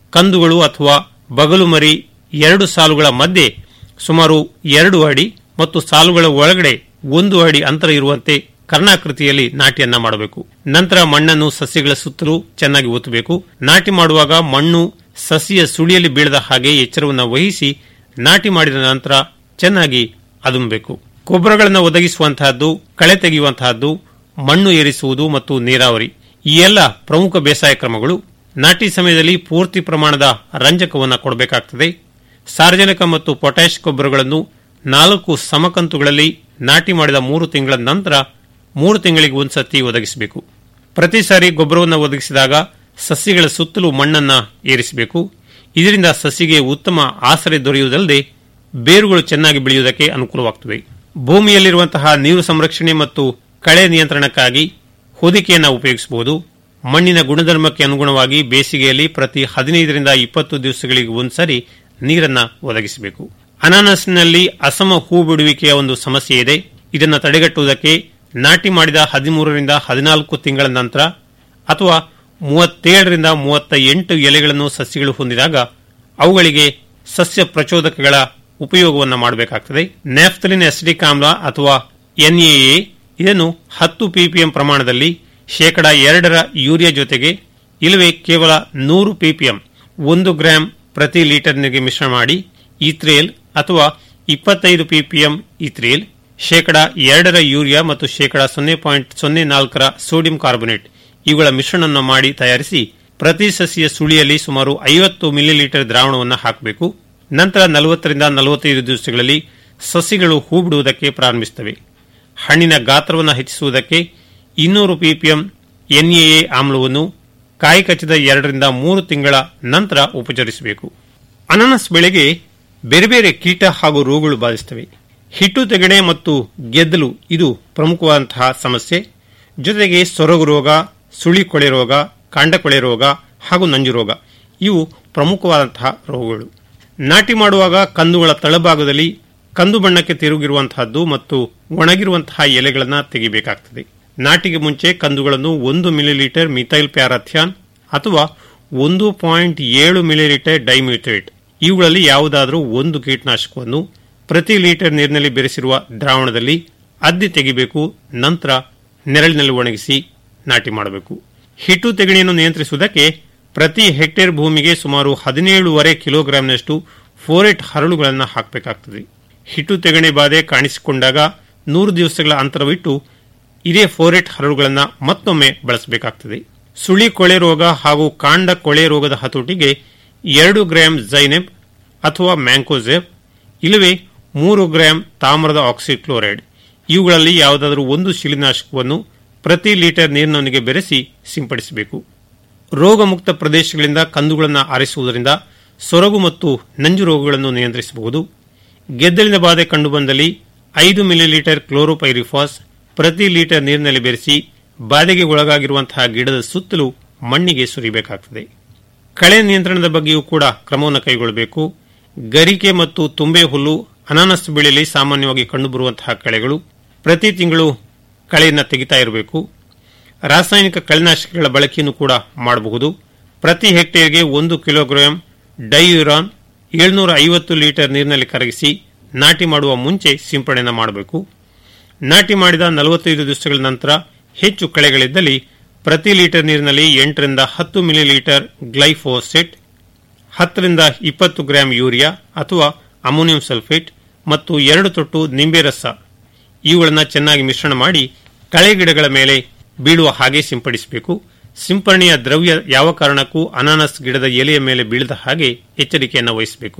ಕಂದುಗಳು ಅಥವಾ ಬಗಲು ಮರಿ ಎರಡು ಸಾಲುಗಳ ಮಧ್ಯೆ ಸುಮಾರು ಎರಡು ಅಡಿ ಮತ್ತು ಸಾಲುಗಳ ಒಳಗಡೆ ಒಂದು ಅಡಿ ಅಂತರ ಇರುವಂತೆ ಕರ್ಣಾಕೃತಿಯಲ್ಲಿ ನಾಟಿಯನ್ನ ಮಾಡಬೇಕು ನಂತರ ಮಣ್ಣನ್ನು ಸಸ್ಯಗಳ ಸುತ್ತಲೂ ಚೆನ್ನಾಗಿ ಒತ್ತಬೇಕು ನಾಟಿ ಮಾಡುವಾಗ ಮಣ್ಣು ಸಸಿಯ ಸುಳಿಯಲ್ಲಿ ಬೀಳದ ಹಾಗೆ ಎಚ್ಚರವನ್ನು ವಹಿಸಿ ನಾಟಿ ಮಾಡಿದ ನಂತರ ಚೆನ್ನಾಗಿ ಅದುಮಬೇಕು ಗೊಬ್ಬರಗಳನ್ನು ಒದಗಿಸುವಂತಹದ್ದು ಕಳೆ ತೆಗೆಯುವಂತಹದ್ದು ಮಣ್ಣು ಏರಿಸುವುದು ಮತ್ತು ನೀರಾವರಿ ಈ ಎಲ್ಲ ಪ್ರಮುಖ ಬೇಸಾಯ ಕ್ರಮಗಳು ನಾಟಿ ಸಮಯದಲ್ಲಿ ಪೂರ್ತಿ ಪ್ರಮಾಣದ ರಂಜಕವನ್ನು ಕೊಡಬೇಕಾಗ್ತದೆ ಸಾರ್ವಜನಿಕ ಮತ್ತು ಪೊಟ್ಯಾಶ್ ಗೊಬ್ಬರಗಳನ್ನು ನಾಲ್ಕು ಸಮಕಂತುಗಳಲ್ಲಿ ನಾಟಿ ಮಾಡಿದ ಮೂರು ತಿಂಗಳ ನಂತರ ಮೂರು ತಿಂಗಳಿಗೆ ಒಂದ್ಸತಿ ಒದಗಿಸಬೇಕು ಪ್ರತಿ ಸಾರಿ ಗೊಬ್ಬರವನ್ನು ಒದಗಿಸಿದಾಗ ಸಸ್ಯಗಳ ಸುತ್ತಲೂ ಮಣ್ಣನ್ನ ಏರಿಸಬೇಕು ಇದರಿಂದ ಸಸಿಗೆ ಉತ್ತಮ ಆಸರೆ ದೊರೆಯುವುದಲ್ಲದೆ ಬೇರುಗಳು ಚೆನ್ನಾಗಿ ಬೆಳೆಯುವುದಕ್ಕೆ ಅನುಕೂಲವಾಗುತ್ತದೆ ಭೂಮಿಯಲ್ಲಿರುವಂತಹ ನೀರು ಸಂರಕ್ಷಣೆ ಮತ್ತು ಕಳೆ ನಿಯಂತ್ರಣಕ್ಕಾಗಿ ಹೊದಿಕೆಯನ್ನು ಉಪಯೋಗಿಸಬಹುದು ಮಣ್ಣಿನ ಗುಣಧರ್ಮಕ್ಕೆ ಅನುಗುಣವಾಗಿ ಬೇಸಿಗೆಯಲ್ಲಿ ಪ್ರತಿ ಹದಿನೈದರಿಂದ ಇಪ್ಪತ್ತು ದಿವಸಗಳಿಗೆ ಒಂದ್ಸರಿ ನೀರನ್ನ ಒದಗಿಸಬೇಕು ಅನಾನಸ್ನಲ್ಲಿ ಅಸಮ ಹೂ ಬಿಡುವಿಕೆಯ ಒಂದು ಸಮಸ್ಯೆ ಇದೆ ಇದನ್ನು ತಡೆಗಟ್ಟುವುದಕ್ಕೆ ನಾಟಿ ಮಾಡಿದ ಹದಿಮೂರರಿಂದ ಹದಿನಾಲ್ಕು ತಿಂಗಳ ನಂತರ ಅಥವಾ ಮೂವತ್ತೇಳರಿಂದ ಮೂವತ್ತ ಎಂಟು ಎಲೆಗಳನ್ನು ಸಸ್ಯಗಳು ಹೊಂದಿದಾಗ ಅವುಗಳಿಗೆ ಸಸ್ಯ ಪ್ರಚೋದಕಗಳ ಉಪಯೋಗವನ್ನು ಮಾಡಬೇಕಾಗ್ತದೆ ನ್ಯಾಫ್ತಲಿನ್ ಅಸಿಡಿಕ್ ಆಮ್ಲ ಅಥವಾ ಎನ್ಎಎ ಇದನ್ನು ಹತ್ತು ಪಿಪಿಎಂ ಪ್ರಮಾಣದಲ್ಲಿ ಶೇಕಡ ಎರಡರ ಯೂರಿಯಾ ಜೊತೆಗೆ ಇಲ್ಲವೇ ಕೇವಲ ನೂರು ಪಿಪಿಎಂ ಒಂದು ಗ್ರಾಂ ಪ್ರತಿ ಲೀಟರ್ನಿಗೆ ಮಿಶ್ರಣ ಮಾಡಿ ಈತ್ರೇಲ್ ಅಥವಾ ಇಪ್ಪತ್ತೈದು ಪಿಪಿಎಂ ಈತ್ರೇಲ್ ಶೇಕಡ ಎರಡರ ಯೂರಿಯಾ ಮತ್ತು ಶೇಕಡ ಸೊನ್ನೆ ಪಾಯಿಂಟ್ ಸೊನ್ನೆ ನಾಲ್ಕರ ಸೋಡಿಯಂ ಕಾರ್ಬೊನೇಟ್ ಇವುಗಳ ಮಿಶ್ರಣವನ್ನು ಮಾಡಿ ತಯಾರಿಸಿ ಪ್ರತಿ ಸಸಿಯ ಸುಳಿಯಲ್ಲಿ ಸುಮಾರು ಐವತ್ತು ಮಿಲಿಲೀಟರ್ ದ್ರಾವಣವನ್ನು ಹಾಕಬೇಕು ನಂತರ ನಲವತ್ತರಿಂದ ನಲವತ್ತೈದು ದಿವಸಗಳಲ್ಲಿ ಸಸಿಗಳು ಹೂ ಬಿಡುವುದಕ್ಕೆ ಪ್ರಾರಂಭಿಸುತ್ತವೆ ಹಣ್ಣಿನ ಗಾತ್ರವನ್ನು ಹೆಚ್ಚಿಸುವುದಕ್ಕೆ ಇನ್ನೂರು ಪಿಪಿಎಂ ಎನ್ಎಎ ಆಮ್ಲವನ್ನು ಕಾಯಿ ಕಚ್ಚಿದ ಎರಡರಿಂದ ಮೂರು ತಿಂಗಳ ನಂತರ ಉಪಚರಿಸಬೇಕು ಅನಾನಸ್ ಬೆಳೆಗೆ ಬೇರೆ ಬೇರೆ ಕೀಟ ಹಾಗೂ ರೋಗಗಳು ಬಾಧಿಸುತ್ತವೆ ಹಿಟ್ಟು ತೆಗಣೆ ಮತ್ತು ಗೆದ್ದಲು ಇದು ಪ್ರಮುಖವಾದಂತಹ ಸಮಸ್ಯೆ ಜೊತೆಗೆ ಸೊರಗು ರೋಗ ಸುಳಿ ಕೊಳೆ ರೋಗ ಕಾಂಡಕೊಳೆ ರೋಗ ಹಾಗೂ ನಂಜು ರೋಗ ಇವು ಪ್ರಮುಖವಾದಂತಹ ರೋಗಗಳು ನಾಟಿ ಮಾಡುವಾಗ ಕಂದುಗಳ ತಳಭಾಗದಲ್ಲಿ ಕಂದು ಬಣ್ಣಕ್ಕೆ ತಿರುಗಿರುವಂತಹದ್ದು ಮತ್ತು ಒಣಗಿರುವಂತಹ ಎಲೆಗಳನ್ನು ತೆಗಿಬೇಕಾಗ್ತದೆ ನಾಟಿಗೆ ಮುಂಚೆ ಕಂದುಗಳನ್ನು ಒಂದು ಮಿಲಿಲೀಟರ್ ಮಿಥೈಲ್ ಪ್ಯಾರಾಥ್ಯಾನ್ ಅಥವಾ ಒಂದು ಪಾಯಿಂಟ್ ಏಳು ಮಿಲಿಲೀಟರ್ ಡೈಮ್ಯೂಟೇಟ್ ಇವುಗಳಲ್ಲಿ ಯಾವುದಾದರೂ ಒಂದು ಕೀಟನಾಶಕವನ್ನು ಪ್ರತಿ ಲೀಟರ್ ನೀರಿನಲ್ಲಿ ಬೆರೆಸಿರುವ ದ್ರಾವಣದಲ್ಲಿ ಅದ್ದಿ ತೆಗಿಬೇಕು ನಂತರ ನೆರಳಿನಲ್ಲಿ ಒಣಗಿಸಿ ನಾಟಿ ಮಾಡಬೇಕು ಹಿಟ್ಟು ತೆಗಣಿಯನ್ನು ನಿಯಂತ್ರಿಸುವುದಕ್ಕೆ ಪ್ರತಿ ಹೆಕ್ಟೇರ್ ಭೂಮಿಗೆ ಸುಮಾರು ಹದಿನೇಳುವರೆ ಕಿಲೋಗ್ರಾಂನಷ್ಟು ಫೋರೆಟ್ ಹರಳುಗಳನ್ನು ಹಾಕಬೇಕಾಗ್ತದೆ ಹಿಟ್ಟು ತೆಗಣೆ ಬಾಧೆ ಕಾಣಿಸಿಕೊಂಡಾಗ ನೂರು ದಿವಸಗಳ ಅಂತರವಿಟ್ಟು ಇದೇ ಫೋರೆಟ್ ಹರಳುಗಳನ್ನು ಮತ್ತೊಮ್ಮೆ ಬಳಸಬೇಕಾಗ್ತದೆ ಸುಳಿ ಕೊಳೆ ರೋಗ ಹಾಗೂ ಕಾಂಡ ಕೊಳೆ ರೋಗದ ಹತೋಟಿಗೆ ಎರಡು ಗ್ರಾಂ ಜೈನೆಬ್ ಅಥವಾ ಮ್ಯಾಂಕೋಜೆಬ್ ಇಲ್ಲವೇ ಮೂರು ಗ್ರಾಂ ತಾಮ್ರದ ಆಕ್ಸಿಕ್ಲೋರೈಡ್ ಇವುಗಳಲ್ಲಿ ಯಾವುದಾದರೂ ಒಂದು ಶಿಲಿನಾಶಕವನ್ನು ಪ್ರತಿ ಲೀಟರ್ ನೀರಿನೊಂದಿಗೆ ಬೆರೆಸಿ ಸಿಂಪಡಿಸಬೇಕು ರೋಗಮುಕ್ತ ಪ್ರದೇಶಗಳಿಂದ ಕಂದುಗಳನ್ನು ಆರಿಸುವುದರಿಂದ ಸೊರಗು ಮತ್ತು ನಂಜು ರೋಗಗಳನ್ನು ನಿಯಂತ್ರಿಸಬಹುದು ಗೆದ್ದಲಿನ ಬಾಧೆ ಕಂಡುಬಂದಲ್ಲಿ ಐದು ಮಿಲಿಲೀಟರ್ ಕ್ಲೋರೋಪೈರಿಫಾಸ್ ಪ್ರತಿ ಲೀಟರ್ ನೀರಿನಲ್ಲಿ ಬೆರೆಸಿ ಬಾಧೆಗೆ ಒಳಗಾಗಿರುವಂತಹ ಗಿಡದ ಸುತ್ತಲೂ ಮಣ್ಣಿಗೆ ಸುರಿಬೇಕಾಗುತ್ತದೆ ಕಳೆ ನಿಯಂತ್ರಣದ ಬಗ್ಗೆಯೂ ಕೂಡ ಕ್ರಮವನ್ನು ಕೈಗೊಳ್ಳಬೇಕು ಗರಿಕೆ ಮತ್ತು ತುಂಬೆ ಹುಲ್ಲು ಅನಾನಸ್ ಬೆಳೆಯಲ್ಲಿ ಸಾಮಾನ್ಯವಾಗಿ ಕಂಡುಬರುವಂತಹ ಕಳೆಗಳು ಪ್ರತಿ ತಿಂಗಳು ಕಳೆಯನ್ನು ತೆಗಿತಾ ಇರಬೇಕು ರಾಸಾಯನಿಕ ಕಳೆನಾಶಕಗಳ ಬಳಕೆಯನ್ನು ಕೂಡ ಮಾಡಬಹುದು ಪ್ರತಿ ಹೆಕ್ಟೇರ್ಗೆ ಒಂದು ಕಿಲೋಗ್ರಾಂ ಡೈಯುರಾನ್ ಏಳ್ನೂರ ಐವತ್ತು ಲೀಟರ್ ನೀರಿನಲ್ಲಿ ಕರಗಿಸಿ ನಾಟಿ ಮಾಡುವ ಮುಂಚೆ ಸಿಂಪಡಣೆ ಮಾಡಬೇಕು ನಾಟಿ ಮಾಡಿದ ನಲವತ್ತೈದು ದಿವಸಗಳ ನಂತರ ಹೆಚ್ಚು ಕಳೆಗಳಿದ್ದಲ್ಲಿ ಪ್ರತಿ ಲೀಟರ್ ನೀರಿನಲ್ಲಿ ಎಂಟರಿಂದ ಹತ್ತು ಮಿಲಿಲೀಟರ್ ಗ್ಲೈಫೋಸೆಟ್ ಹತ್ತರಿಂದ ಇಪ್ಪತ್ತು ಗ್ರಾಂ ಯೂರಿಯಾ ಅಥವಾ ಅಮೋನಿಯಂ ಸಲ್ಫೇಟ್ ಮತ್ತು ಎರಡು ತೊಟ್ಟು ನಿಂಬೆ ರಸ ಇವುಗಳನ್ನು ಚೆನ್ನಾಗಿ ಮಿಶ್ರಣ ಮಾಡಿ ಕಳೆ ಗಿಡಗಳ ಮೇಲೆ ಬೀಳುವ ಹಾಗೆ ಸಿಂಪಡಿಸಬೇಕು ಸಿಂಪರಣೆಯ ದ್ರವ್ಯ ಯಾವ ಕಾರಣಕ್ಕೂ ಅನಾನಸ್ ಗಿಡದ ಎಲೆಯ ಮೇಲೆ ಬೀಳದ ಹಾಗೆ ಎಚ್ಚರಿಕೆಯನ್ನು ವಹಿಸಬೇಕು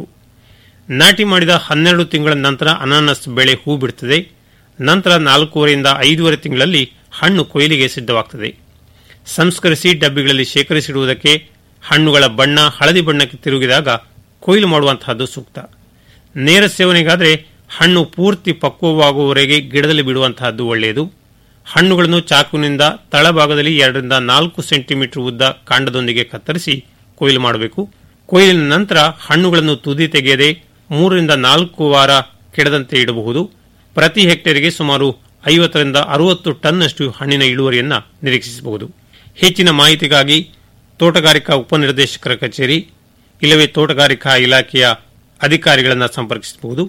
ನಾಟಿ ಮಾಡಿದ ಹನ್ನೆರಡು ತಿಂಗಳ ನಂತರ ಅನಾನಸ್ ಬೆಳೆ ಹೂ ಬಿಡುತ್ತದೆ ನಂತರ ನಾಲ್ಕೂವರೆಯಿಂದ ಐದೂವರೆ ತಿಂಗಳಲ್ಲಿ ಹಣ್ಣು ಕೊಯ್ಲಿಗೆ ಸಿದ್ಧವಾಗುತ್ತದೆ ಸಂಸ್ಕರಿಸಿ ಡಬ್ಬಿಗಳಲ್ಲಿ ಶೇಖರಿಸಿಡುವುದಕ್ಕೆ ಹಣ್ಣುಗಳ ಬಣ್ಣ ಹಳದಿ ಬಣ್ಣಕ್ಕೆ ತಿರುಗಿದಾಗ ಕೊಯ್ಲು ಮಾಡುವಂತಹದ್ದು ಸೂಕ್ತ ನೇರ ಸೇವನೆಗಾದರೆ ಹಣ್ಣು ಪೂರ್ತಿ ಪಕ್ವವಾಗುವವರೆಗೆ ಗಿಡದಲ್ಲಿ ಬಿಡುವಂತಹದ್ದು ಒಳ್ಳೆಯದು ಹಣ್ಣುಗಳನ್ನು ಚಾಕುವಿನಿಂದ ತಳಭಾಗದಲ್ಲಿ ಎರಡರಿಂದ ನಾಲ್ಕು ಸೆಂಟಿಮೀಟರ್ ಉದ್ದ ಕಾಂಡದೊಂದಿಗೆ ಕತ್ತರಿಸಿ ಕೊಯ್ಲು ಮಾಡಬೇಕು ಕೊಯ್ಲಿನ ನಂತರ ಹಣ್ಣುಗಳನ್ನು ತುದಿ ತೆಗೆಯದೆ ಮೂರರಿಂದ ನಾಲ್ಕು ವಾರ ಕೆಡದಂತೆ ಇಡಬಹುದು ಪ್ರತಿ ಹೆಕ್ಟೇರ್ಗೆ ಸುಮಾರು ಐವತ್ತರಿಂದ ಅರವತ್ತು ಟನ್ನಷ್ಟು ಹಣ್ಣಿನ ಇಳುವರಿಯನ್ನು ನಿರೀಕ್ಷಿಸಬಹುದು ಹೆಚ್ಚಿನ ಮಾಹಿತಿಗಾಗಿ ತೋಟಗಾರಿಕಾ ಉಪನಿರ್ದೇಶಕರ ಕಚೇರಿ ಇಲ್ಲವೇ ತೋಟಗಾರಿಕಾ ಇಲಾಖೆಯ ಅಧಿಕಾರಿಗಳನ್ನು ಸಂಪರ್ಕಿಸಬಹುದು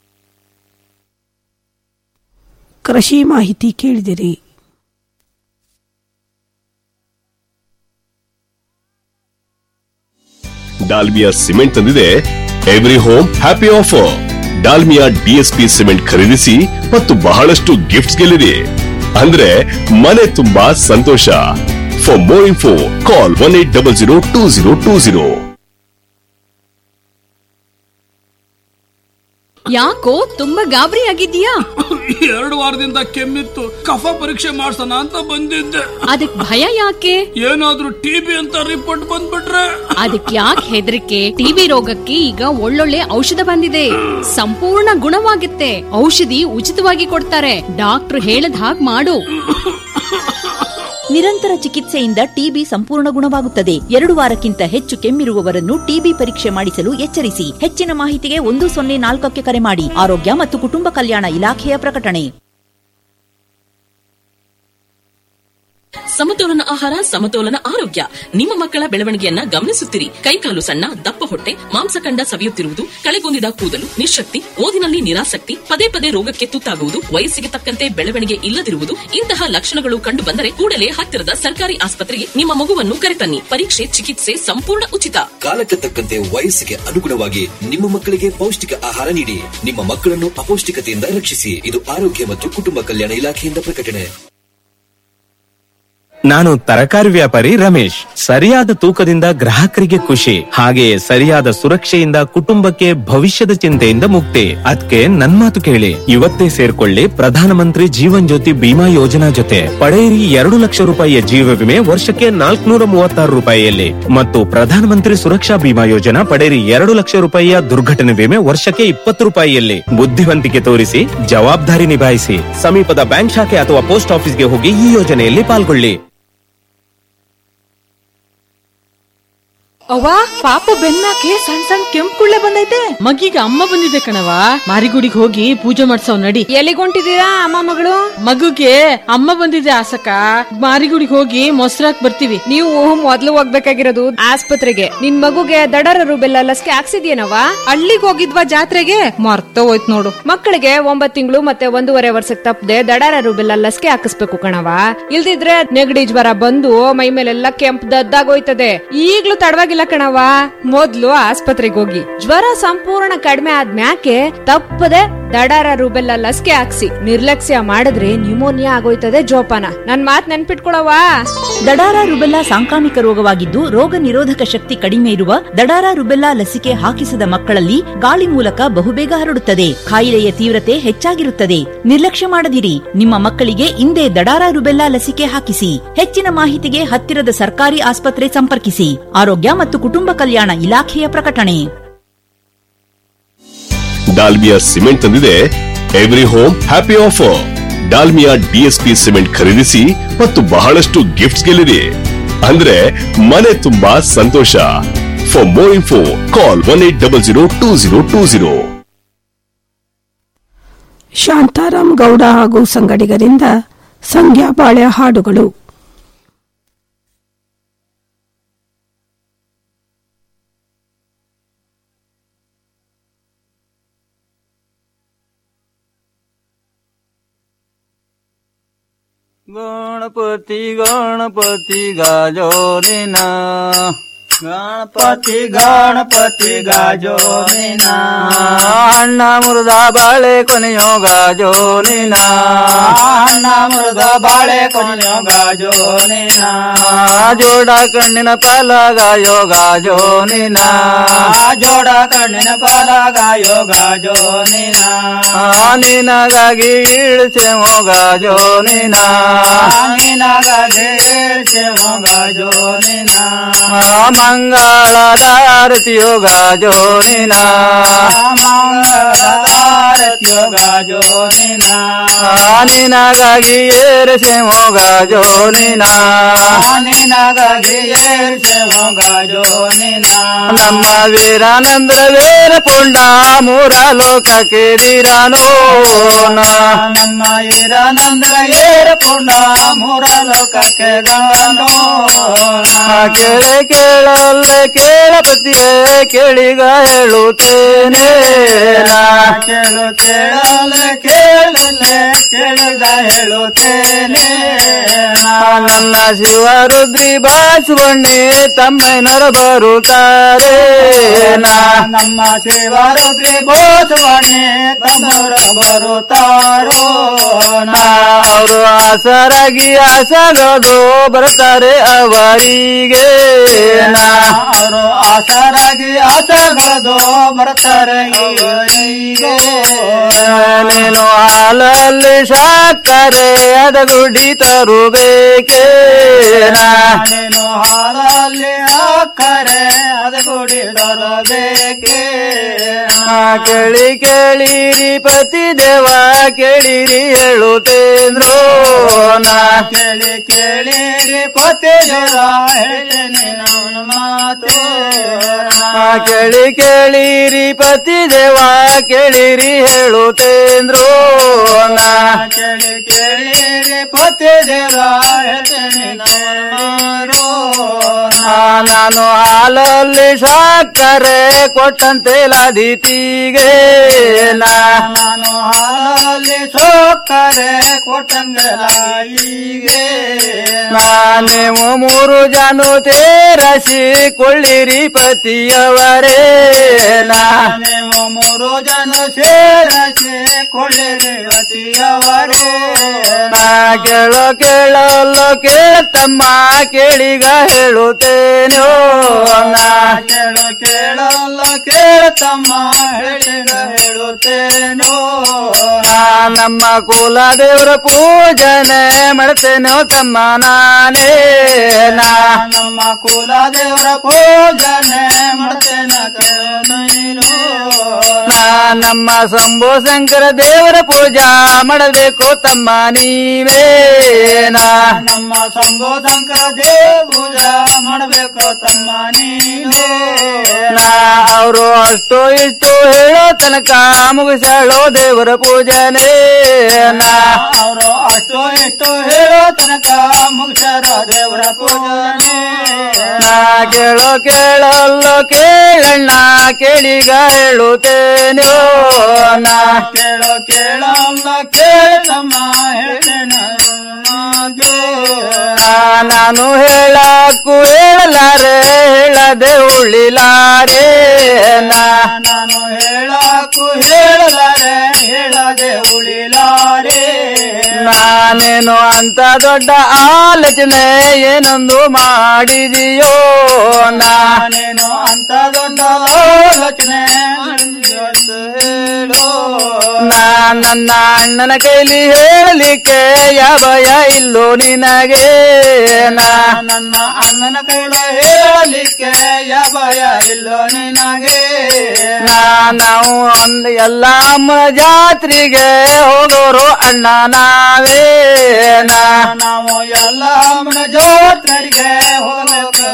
ಕೃಷಿ ಮಾಹಿತಿ ಕೇಳಿದಿರಿ ಡಾಲ್ಮಿಯಾ ಸಿಮೆಂಟ್ ತಂದಿದೆ every home happy offer Dalmia DSP cement ಖರೀದಿಸಿ ಮತ್ತು ಬಹಳಷ್ಟು ಗಿಫ್ಟ್ಸ್ ಗೆಲ್ಲಿರಿ ಅಂದ್ರೆ ಮನೆ ತುಂಬಾ ಸಂತೋಷ for more info call one eight double zero two zero two zero ಯಾಕೋ ತುಂಬಾ ಗಾಬರಿ ಆಗಿದ್ಯಾ ಎರಡು ವಾರದಿಂದ ಕೆಮ್ಮಿತ್ತು ಕಫ ಪರೀಕ್ಷೆ ಮಾಡ್ಸೋಣ ಅಂತ ಬಂದಿದ್ದೆ ಅದಕ್ ಭಯ ಯಾಕೆ ಏನಾದ್ರೂ ಟಿಬಿ ಅಂತ ರಿಪೋರ್ಟ್ ಬಂದ್ಬಿಟ್ರೆ ಅದಕ್ ಯಾಕೆ ಹೆದರಿಕೆ ಟಿಬಿ ರೋಗಕ್ಕೆ ಈಗ ಒಳ್ಳೊಳ್ಳೆ ಔಷಧ ಬಂದಿದೆ ಸಂಪೂರ್ಣ ಗುಣವಾಗುತ್ತೆ ಔಷಧಿ ಉಚಿತವಾಗಿ ಕೊಡ್ತಾರೆ ಡಾಕ್ಟರ್ ಹೇಳದ್ ಹಾಗ್ ಮಾಡು ನಿರಂತರ ಚಿಕಿತ್ಸೆಯಿಂದ ಟಿಬಿ ಸಂಪೂರ್ಣ ಗುಣವಾಗುತ್ತದೆ ಎರಡು ವಾರಕ್ಕಿಂತ ಹೆಚ್ಚು ಕೆಮ್ಮಿರುವವರನ್ನು ಟಿಬಿ ಪರೀಕ್ಷೆ ಮಾಡಿಸಲು ಎಚ್ಚರಿಸಿ ಹೆಚ್ಚಿನ ಮಾಹಿತಿಗೆ ಒಂದು ಸೊನ್ನೆ ನಾಲ್ಕಕ್ಕೆ ಕರೆ ಮಾಡಿ ಆರೋಗ್ಯ ಮತ್ತು ಕುಟುಂಬ ಕಲ್ಯಾಣ ಇಲಾಖೆಯ ಪ್ರಕಟಣೆ ಸಮತೋಲನ ಆಹಾರ ಸಮತೋಲನ ಆರೋಗ್ಯ ನಿಮ್ಮ ಮಕ್ಕಳ ಬೆಳವಣಿಗೆಯನ್ನ ಗಮನಿಸುತ್ತಿರಿ ಕೈಕಾಲು ಸಣ್ಣ ದಪ್ಪ ಹೊಟ್ಟೆ ಮಾಂಸಖಂಡ ಸವಿಯುತ್ತಿರುವುದು ಕಳೆಗೊಂದಿದ ಕೂದಲು ನಿಶಕ್ತಿ ಓದಿನಲ್ಲಿ ನಿರಾಸಕ್ತಿ ಪದೇ ಪದೇ ರೋಗಕ್ಕೆ ತುತ್ತಾಗುವುದು ವಯಸ್ಸಿಗೆ ತಕ್ಕಂತೆ ಬೆಳವಣಿಗೆ ಇಲ್ಲದಿರುವುದು ಇಂತಹ ಲಕ್ಷಣಗಳು ಕಂಡು ಬಂದರೆ ಕೂಡಲೇ ಹತ್ತಿರದ ಸರ್ಕಾರಿ ಆಸ್ಪತ್ರೆಗೆ ನಿಮ್ಮ ಮಗುವನ್ನು ಕರೆತನ್ನಿ ಪರೀಕ್ಷೆ ಚಿಕಿತ್ಸೆ ಸಂಪೂರ್ಣ ಉಚಿತ ಕಾಲಕ್ಕೆ ತಕ್ಕಂತೆ ವಯಸ್ಸಿಗೆ ಅನುಗುಣವಾಗಿ ನಿಮ್ಮ ಮಕ್ಕಳಿಗೆ ಪೌಷ್ಟಿಕ ಆಹಾರ ನೀಡಿ ನಿಮ್ಮ ಮಕ್ಕಳನ್ನು ಅಪೌಷ್ಟಿಕತೆಯಿಂದ ರಕ್ಷಿಸಿ ಇದು ಆರೋಗ್ಯ ಮತ್ತು ಕುಟುಂಬ ಕಲ್ಯಾಣ ಇಲಾಖೆಯಿಂದ ಪ್ರಕಟಣೆ ನಾನು ತರಕಾರಿ ವ್ಯಾಪಾರಿ ರಮೇಶ್ ಸರಿಯಾದ ತೂಕದಿಂದ ಗ್ರಾಹಕರಿಗೆ ಖುಷಿ ಹಾಗೆಯೇ ಸರಿಯಾದ ಸುರಕ್ಷೆಯಿಂದ ಕುಟುಂಬಕ್ಕೆ ಭವಿಷ್ಯದ ಚಿಂತೆಯಿಂದ ಮುಕ್ತಿ ಅದಕ್ಕೆ ನನ್ ಮಾತು ಕೇಳಿ ಇವತ್ತೇ ಸೇರ್ಕೊಳ್ಳಿ ಪ್ರಧಾನಮಂತ್ರಿ ಜೀವನ್ ಜ್ಯೋತಿ ಬಿಮಾ ಯೋಜನಾ ಜೊತೆ ಪಡೆಯಿರಿ ಎರಡು ಲಕ್ಷ ರೂಪಾಯಿಯ ಜೀವ ವಿಮೆ ವರ್ಷಕ್ಕೆ ನಾಲ್ಕುನೂರ ಮೂವತ್ತಾರು ರೂಪಾಯಿಯಲ್ಲಿ ಮತ್ತು ಪ್ರಧಾನಮಂತ್ರಿ ಸುರಕ್ಷಾ ಬಿಮಾ ಯೋಜನಾ ಪಡೆಯಿರಿ ಎರಡು ಲಕ್ಷ ರೂಪಾಯಿಯ ದುರ್ಘಟನೆ ವಿಮೆ ವರ್ಷಕ್ಕೆ ಇಪ್ಪತ್ತು ರೂಪಾಯಿಯಲ್ಲಿ ಬುದ್ಧಿವಂತಿಕೆ ತೋರಿಸಿ ಜವಾಬ್ದಾರಿ ನಿಭಾಯಿಸಿ ಸಮೀಪದ ಬ್ಯಾಂಕ್ ಶಾಖೆ ಅಥವಾ ಪೋಸ್ಟ್ ಆಫೀಸ್ಗೆ ಹೋಗಿ ಈ ಯೋಜನೆಯಲ್ಲಿ ಪಾಲ್ಗೊಳ್ಳಿ ಅವ್ವ ಪಾಪ ಬೆನ್ನಾಕೆ ಸಣ್ಣ ಸಣ್ಣ ಕೆಂಪು ಕುಳ್ಳೆ ಬಂದೈತೆ ಮಗಿಗೆ ಅಮ್ಮ ಬಂದಿದೆ ಕಣವ ಮಾರಿಗುಡಿಗೆ ಹೋಗಿ ಪೂಜೆ ಮಾಡ್ಸವ್ ನಡಿ ಎಲ್ಲಿಗೊಂಟಿದ್ದೀರಾ ಅಮ್ಮ ಮಗಳು ಮಗುಗೆ ಅಮ್ಮ ಬಂದಿದೆ ಆಸಕ ಮಾರಿಗುಡಿಗೆ ಹೋಗಿ ಮೊಸರಾಕ್ ಬರ್ತೀವಿ ನೀವು ಮೊದ್ಲು ಹೋಗ್ಬೇಕಾಗಿರೋದು ಆಸ್ಪತ್ರೆಗೆ ನಿನ್ ಮಗುಗೆ ದಡರ ರುಬೆಲ್ಲ ಲಸಿಕೆ ಹಾಕ್ಸಿದ್ಯೇನವ ಅಲ್ಲಿಗೆ ಹೋಗಿದ್ವಾ ಜಾತ್ರೆಗೆ ಮರ್ತ ಹೋಯ್ತು ನೋಡು ಮಕ್ಕಳಿಗೆ ಒಂಬತ್ ತಿಂಗಳು ಮತ್ತೆ ಒಂದೂವರೆ ವರ್ಷಕ್ಕೆ ತಪ್ಪದೆ ದಡರ ರುಬೆಲ್ಲ ಲಸಿಕೆ ಹಾಕಿಸ್ಬೇಕು ಕಣವ ಇಲ್ದಿದ್ರೆ ನೆಗಡಿ ಜ್ವರ ಬಂದು ಮೈ ಮೇಲೆಲ್ಲ ಕೆಂಪು ದದ್ದಾಗೋಯ್ತದೆ ಈಗ್ಲೂ ತಡವಾಗಿಲ್ಲ ಕಣವ ಮೊದ್ಲು ಆಸ್ಪತ್ರೆಗೆ ಹೋಗಿ ಜ್ವರ ಸಂಪೂರ್ಣ ಕಡಿಮೆ ಆದ್ಮ್ಯಾಕೆ ತಪ್ಪದೆ ದಡಾರ ರುಬೆಲ್ಲ ಲಸಿಕೆ ಹಾಕ್ಸಿ ನಿರ್ಲಕ್ಷ್ಯ ಮಾಡಿದ್ರೆ ನ್ಯೂಮೋನಿಯಾ ಆಗೋಯ್ತದೆ ಜೋಪಾನ ನನ್ ಮಾತ್ ನೆನ್ಪಿಟ್ಕೊಳವ ದಡಾರ ರುಬೆಲ್ಲಾ ಸಾಂಕ್ರಾಮಿಕ ರೋಗವಾಗಿದ್ದು ರೋಗ ನಿರೋಧಕ ಶಕ್ತಿ ಕಡಿಮೆ ಇರುವ ದಡಾರ ರುಬೆಲ್ಲಾ ಲಸಿಕೆ ಹಾಕಿಸದ ಮಕ್ಕಳಲ್ಲಿ ಗಾಳಿ ಮೂಲಕ ಬಹುಬೇಗ ಹರಡುತ್ತದೆ ಕಾಯಿಲೆಯ ತೀವ್ರತೆ ಹೆಚ್ಚಾಗಿರುತ್ತದೆ ನಿರ್ಲಕ್ಷ್ಯ ಮಾಡದಿರಿ ನಿಮ್ಮ ಮಕ್ಕಳಿಗೆ ಇಂದೇ ದಡಾರ ರುಬೆಲ್ಲಾ ಲಸಿಕೆ ಹಾಕಿಸಿ ಹೆಚ್ಚಿನ ಮಾಹಿತಿಗೆ ಹತ್ತಿರದ ಸರ್ಕಾರಿ ಆಸ್ಪತ್ರೆ ಸಂಪರ್ಕಿಸಿ ಆರೋಗ್ಯ ಮತ್ತು ಕುಟುಂಬ ಕಲ್ಯಾಣ ಇಲಾಖೆಯ ಪ್ರಕಟಣೆ ಡಾಲ್ಮಿಯಾ ಸಿಮೆಂಟ್ ತಂದಿದೆ every home happy offer Dalmia DSP cement ಖರೀದಿಸಿ ಮತ್ತು ಬಹಳಷ್ಟು ಗಿಫ್ಟ್ಸ್ ಗೆಲ್ಲಿರಿ ಅಂದ್ರೆ ಮನೆ ತುಂಬಾ ಸಂತೋಷ for more info call one eight double zero two zero two zero Shantaram Gowda ಹಾಗೂ ಸಂಗಡಿಗರಿಂದ ಸಂಧ್ಯಾ ಬಾಳೆ ಹಾಡುಗಳು गणपति गणपति गाजो रीना ಗಣಪತಿ ಗಣಪತಿ ಗಾಜೋ ನೀನ ಅಣ್ಣ ಮುರುದ ಬಾಳೆ ಕೊನೆಯೋ ಗಾಜೋ ನೀನ ಅಣ್ಣ ಮುರುದ ಬಾಳೆ ಕೊನೆಯೋ ಗಾಜೋ ನೀನ ಜೋಡ ಕಣ್ಣಿನ ಪಾಲ ಗಾಯೋ ಗಾಜೋ ನೀನ ಜೋಡ ಕಣ್ಣಿನ ಪಾಲ ಗಾಯೋ ಗಾಜೋ ನೀನ ನಿನಗಾಗಿ ಇಳಿಸೆಮೋ ಗಾಜೋ ನೀನ ನಿನಗಾಗಿ ಇಳಿಸೆಮೋ ಗಾಜೋ ನೀನ ಮಂಗಳಾರತಿಯೋ ಗಾಜೋ ನೀನ ಮಂಗಳಾರತಿಯೋ ಗಾಜೋ ನೀನ ನಿನಗಾಗಿ ಏರಿಸೆಮೋ ಗಾಜೋ ನೀನ ನಿನಗಾಗಿ ಏರಿಸೆಮೋ ಗಾಜೋ ನೀನ ನಮ್ಮ ವೀರಾನಂದ್ರ ವೀರ ಪುಂಡ ಮೂರ ಲೋಕಕ್ಕೆ ಧೀರನೋ ನಮ್ಮ ವೀರಾನಂದ್ರ ಏರ ಕುಂಡ ಮೂರ ಲೋಕಕ್ಕೆ ಗಂಗನೋ ಕೇಳಿ ಕೇಳಲ್ಲ ಕೇಳಪತಿಯೇ ಕೇಳಿಗ ಹೇಳುತ್ತೇನೆ ನಾ ಕೇಳು ಕೇಳಲ್ಲ ಕೇಳಲ್ಲ ಕೇಳಿಗ ಹೇಳುತ್ತೇನೆ ನಾ ನನ್ನ ಶಿವರುದ್ರಿ ಬಾಸುವಣ್ಣೆ ತಮ್ಮನರ ಬರುತ್ತಾರೆ ನಾ ನಮ್ಮ ಶಿವರುದ್ರಿ ಬಾಸುವಣ್ಣೆ ತಮ್ಮರ ಬರುತ್ತಾರೋ ನಾ ಅವರು ಆಸರಾಗಿ ಆಸಗದು ಬರ್ತಾರೆ ಅವರಿಗೆ ನಾ ಅವರು ಆಸರಾಗಿ ಆಸಗದು ಬರ್ತಾರೆ ಇವರಿಗೆ ನೀನು ಹಾಲಲ್ಲಿ ಸಾಕರೆ ಅದ ಗುಡಿ ತರುಬೇಕೇ ನಾ ನೀನು ಹಾಲಲ್ಲಿ ಹಾಕರೆ ಅದ ಗುಡಿ ತರಬೇಕೇ ನಾ ಕೇಳಿ ಕೇಳಿರಿ ಪತಿ ದೇವ ಕೇಳಿರಿ ಹೇಳುತ್ತೇಂದ್ರೋ ನಾ ಕೇಳಿ ಕೇಳಿರಿ ಪತಿ ದೇವ ಹೇಳ್ತೇನೆ ನನ್ನ ಮಾತು ನಾ ಕೇಳಿ ಕೇಳಿರಿ ಪತಿ ದೇವ ಕೇಳಿರಿ ಹೇಳುತ್ತೇಂದ್ರೋ ನಾ ಕೇಳಿ ಕೇಳಿರಿ ಪತಿ ದೇವ ಹೇಳ್ತೇನೆ ನಾರೋ ನಾ ನಾನು ಹಾಲಲ್ಲಿ ಸಾಕರೆ ಕೊಟ್ಟಂತೆ ಲಾದಿತಿಗೆ ನಾ ನಾನು ಹಾಲಲ್ಲಿ ಸೋಕರೆ ಕೊಟ್ಟಂತೆ ಲಾಯಿಗೆ ನಾ ನೀವು ಮೂರು ಜನ ತೇರಸಿ ಕೊಳ್ಳಿರಿ ಪತಿಯವರೇ ನಾ ನೀವು ಮೂರು ಜನ ಸೇರಸಿ ಕೊಳ್ಳಿರಿ ಪತಿಯವರೇ ನಾ ಕೇಳೋ ಕೇಳಲ್ಲ ಕೇಳ್ತಮ್ಮ ಕೇಳಿಗ ಹೇಳುತ್ತೇನೋ ನಾ ಕೇಳು ಕೇಳಲ್ಲ ಕೇಳ್ತಮ್ಮ ಹೇಳಿಗ ಹೇಳುತ್ತೇನೋ ನಾ ನಮ್ಮ ಕುಲ ದೇವರ ಪೂಜನೆ ಮಾಡ್ತೇನೋ ತಮ್ಮ ನಾನೇ ನಾ ನಮ್ಮ ಕುಲ ದೇವರ ಪೂಜನೆ ಮಾಡ್ತೇನ ನೀನು ನಾ ನಮ್ಮ ಶಂಭು ಶಂಕರ ದೇವರ ಪೂಜಾ ಮಾಡಬೇಕು ತಮ್ಮ ನೀವೇ ನಾ ನಮ್ಮ ಶಂಭು ಶಂಕರ ದೇವ ಪೂಜಾ ಮಾಡಬೇಕು ತಮ್ಮ ನೀವೇ ನಾ ಅವರು ಅಷ್ಟು ಇಷ್ಟು ಹೇಳೋ ತನಕ ಮುಗಿಸಾಳೋ ದೇವರ ಪೂಜನೆ ನಾ ಅವರು ಅಷ್ಟು ಇಷ್ಟು ಹೇಳೋ ತನಕ ಮುಗಿಸಾರ ದೇವರ ಪೂಜನೆ ನಾ ಕೇಳೋ ಕೇಳಲ್ಲ ಕೇಳಣ್ಣ ಕೇಳಿಗ ಹೇಳುತ್ತೇನೋ ನಾ ಕೇಳೋ ಕೇಳಲ್ಲ ಕೇಳಮ್ಮ ಹೇಳ್ತೇನೆ ನಾ ನಾನು ಹೇಳಕ್ಕೂ ಹೇಳಲಾರೆ ಹೇಳದೆ ಉಳಿಲಾರೆ ನಾ ನಾನು ಹೇಳಕ್ಕೂ ಹೇಳಲಾರೆ ಹೇಳದೆ ಉಳಿಲಾರೆ ನಾನೇನು ಅಂತ ದೊಡ್ಡ ಆಲೋಚನೆ ಏನೊಂದು ಮಾಡಿದೆಯೋ ನಾನೇನು ಅಂತ ದೊಡ್ಡ ಆಲೋಚನೆ ಹೇಳೋ ನಾ ನನ್ನ ಅಣ್ಣನ ಕೈಲಿ ಹೇಳಲಿಕ್ಕೆ ಭಯ ಇಲ್ಲೋ ನಿನಗೆ ನಾ ನನ್ನ ಅಣ್ಣನ ಕೈಲಿ ಹೇಳಲಿಕ್ಕೆ ಭಯ ಇಲ್ಲೋ ನಿನಗೆ ನಾ ನಾವು ಒಂದ್ ಎಲ್ಲ ಅಮ್ಮನ ಜಾತ್ರೆಗೆ ಹೋಗೋರು ಅಣ್ಣ ನಾವೇ ನಾ ನಾವು ಎಲ್ಲ ಅಮ್ಮನ ಜಾತ್ರೆಗೆ ಹೋಗಬೇಕು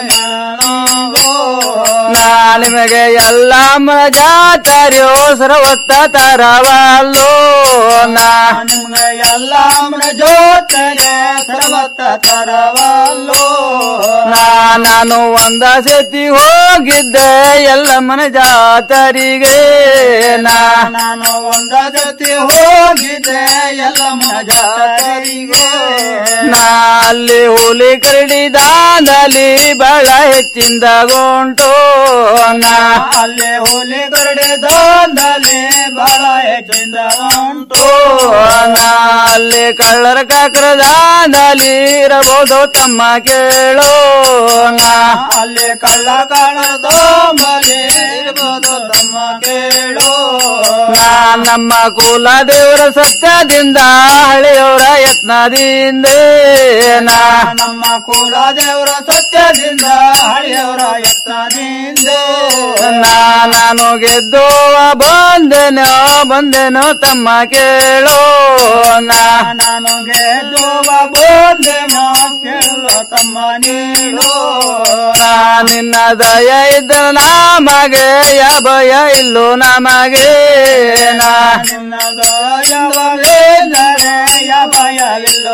ನಾ ನಿಮಗೆ ಎಲ್ಲ ಅಮ್ಮನ ಜಾತ್ರೆಯೋ ಸರ್ವತ್ತ ತರವಲ್ಲೋ ನಾ ನಿಮ್ಗೆ ಎಲ್ಲ ಅಮ್ಮನ ಜಾತ್ರೆ ಸರ್ವತ್ತ ತರವಲ್ಲೋ ನಾ ನಾನು ಒಂದ ಸತಿ ಹೋಗಿದ್ದೆ ಎಲ್ಲಮ್ಮನ ಜಾತರಿಗೆ ನಾ ನಾನು ಒಂದ ಸತಿ ಹೋಗಿದ್ದೆ ಎಲ್ಲಮ್ಮನ ಜಾತರಿಗೆ ನಾ ಅಲ್ಲಿ ಹುಲಿ ಕರಡಿ ದಾಂದಲ್ಲಿ ಬಹಳ ಹೆಚ್ಚಿಂದ ಗೊಂಟು ನಾ ಅಲ್ಲಿ ಹುಲಿ ಕರಡಿ ದಾಂದಲ್ಲಿ ಬಹಳ ಹೆಚ್ಚಿಂದ ಉಂಟು ನಾ ಅಲ್ಲಿ ಕಳ್ಳರ ಕಾಕರ ದಾಂದಲ್ಲಿ ಇರಬಹುದು ತಮ್ಮ ಕೇಳೋ ನಾ ಅಲ್ಲಿ ಕಳ್ಳ ಕಾಣದ ದಾಂಬಲಿ ಇರಬಹುದು ತಮ್ಮ ಕೇಳೋ ನಾ ನಮ್ಮ ಕುಲ ದೇವರ ಸತ್ಯದಿಂದ ಹಳೆಯವರ ಯತ್ನದಿಂದ ನಾ ನಮ್ಮ ಕುಲ ದೇವರ ಸತ್ಯದಿಂದ ಹಳೆಯವರ ಯತ್ನದಿಂದ ನಾ ನಾನು ಗೆದ್ದೋವ ಬಂದೆನೋ ಬಂದೆನೋ ತಮ್ಮ ಕೇಳೋ ನಾ ನಾನು ಗೆದ್ದೋವ ಬಂದೆನೋ ಕೇಳೋ ತಮ್ಮ ನೀಡೋ ನಾ ನಿನ್ನ ದಯ ಇದ್ದ ನಮಗೆ ಯಾ ಭಯ ಇಲ್ಲೋ ನಮಗೆ ನಾ ನಿನ್ನ ದಯ ಯಾ ಭಯ ಇಲ್ಲೋ ನಮಗೆ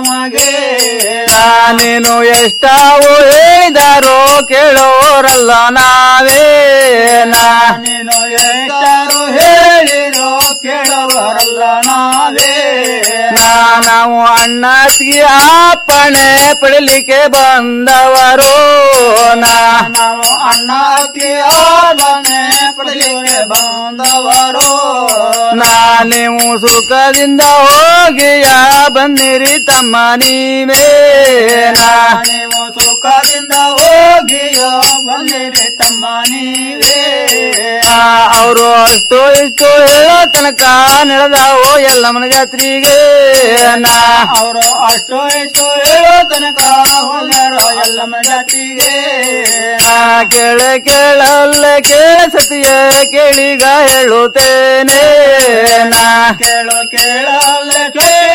ನಮಗೆ ನೀನು ಎಷ್ಟಾವು ಹೇಳಿದಾರೋ ಕೇಳೋರಲ್ಲ ನಾವೇ ನೀನು ಎಷ್ಟಾರು ಹೇಳಿರೋ ಕೇಳೋರಲ್ಲ ನಾವೇ ನಾವು ಅಣ್ಣತ್ತಿಗೆ ಅಪ್ಪಣೆ ಪಡಲಿಕ್ಕೆ ಬಂದವರು ನಾವು ಅಣ್ಣತ್ತಿಗೆ ಆಲನೆ ಪಡಲಿಕ್ಕೆ ಬಂದವರು ನಾ ನೀವು ಸುಖದಿಂದ ಹೋಗಿಯ ಬಂದಿರಿ ತಮ್ಮ ನೀವೇ ನೀವು ಸುಖದಿಂದ ಹೋಗಿಯ ಬಂದಿರಿ ತಮ್ಮ ನೀವೇ ಅವರು ಅಷ್ಟು ಇಷ್ಟು ಹೇಳೋ ತನಕ ನಡೆದಾವೋ ಎಲ್ಲಮ್ಮನ ಜಾತ್ರೆಗೆ ನಾ ಅವರು ಅಷ್ಟು ಇಷ್ಟು ಹೇಳೋ ತನಕ ಹೋಗ್ಯಾರೋ ಎಲ್ಲಮ್ಮನ ಜಾತ್ರೆಗೆ ಕೇಳ ಕೇಳಲ್ಲ ಕೇಳ ಸತಿಯ ಕೇಳಿಗ ಹೇಳುತ್ತೇನೆ ನಾ ಕೇಳು ಕೇಳಲ್ಲ ಕೇಳಿ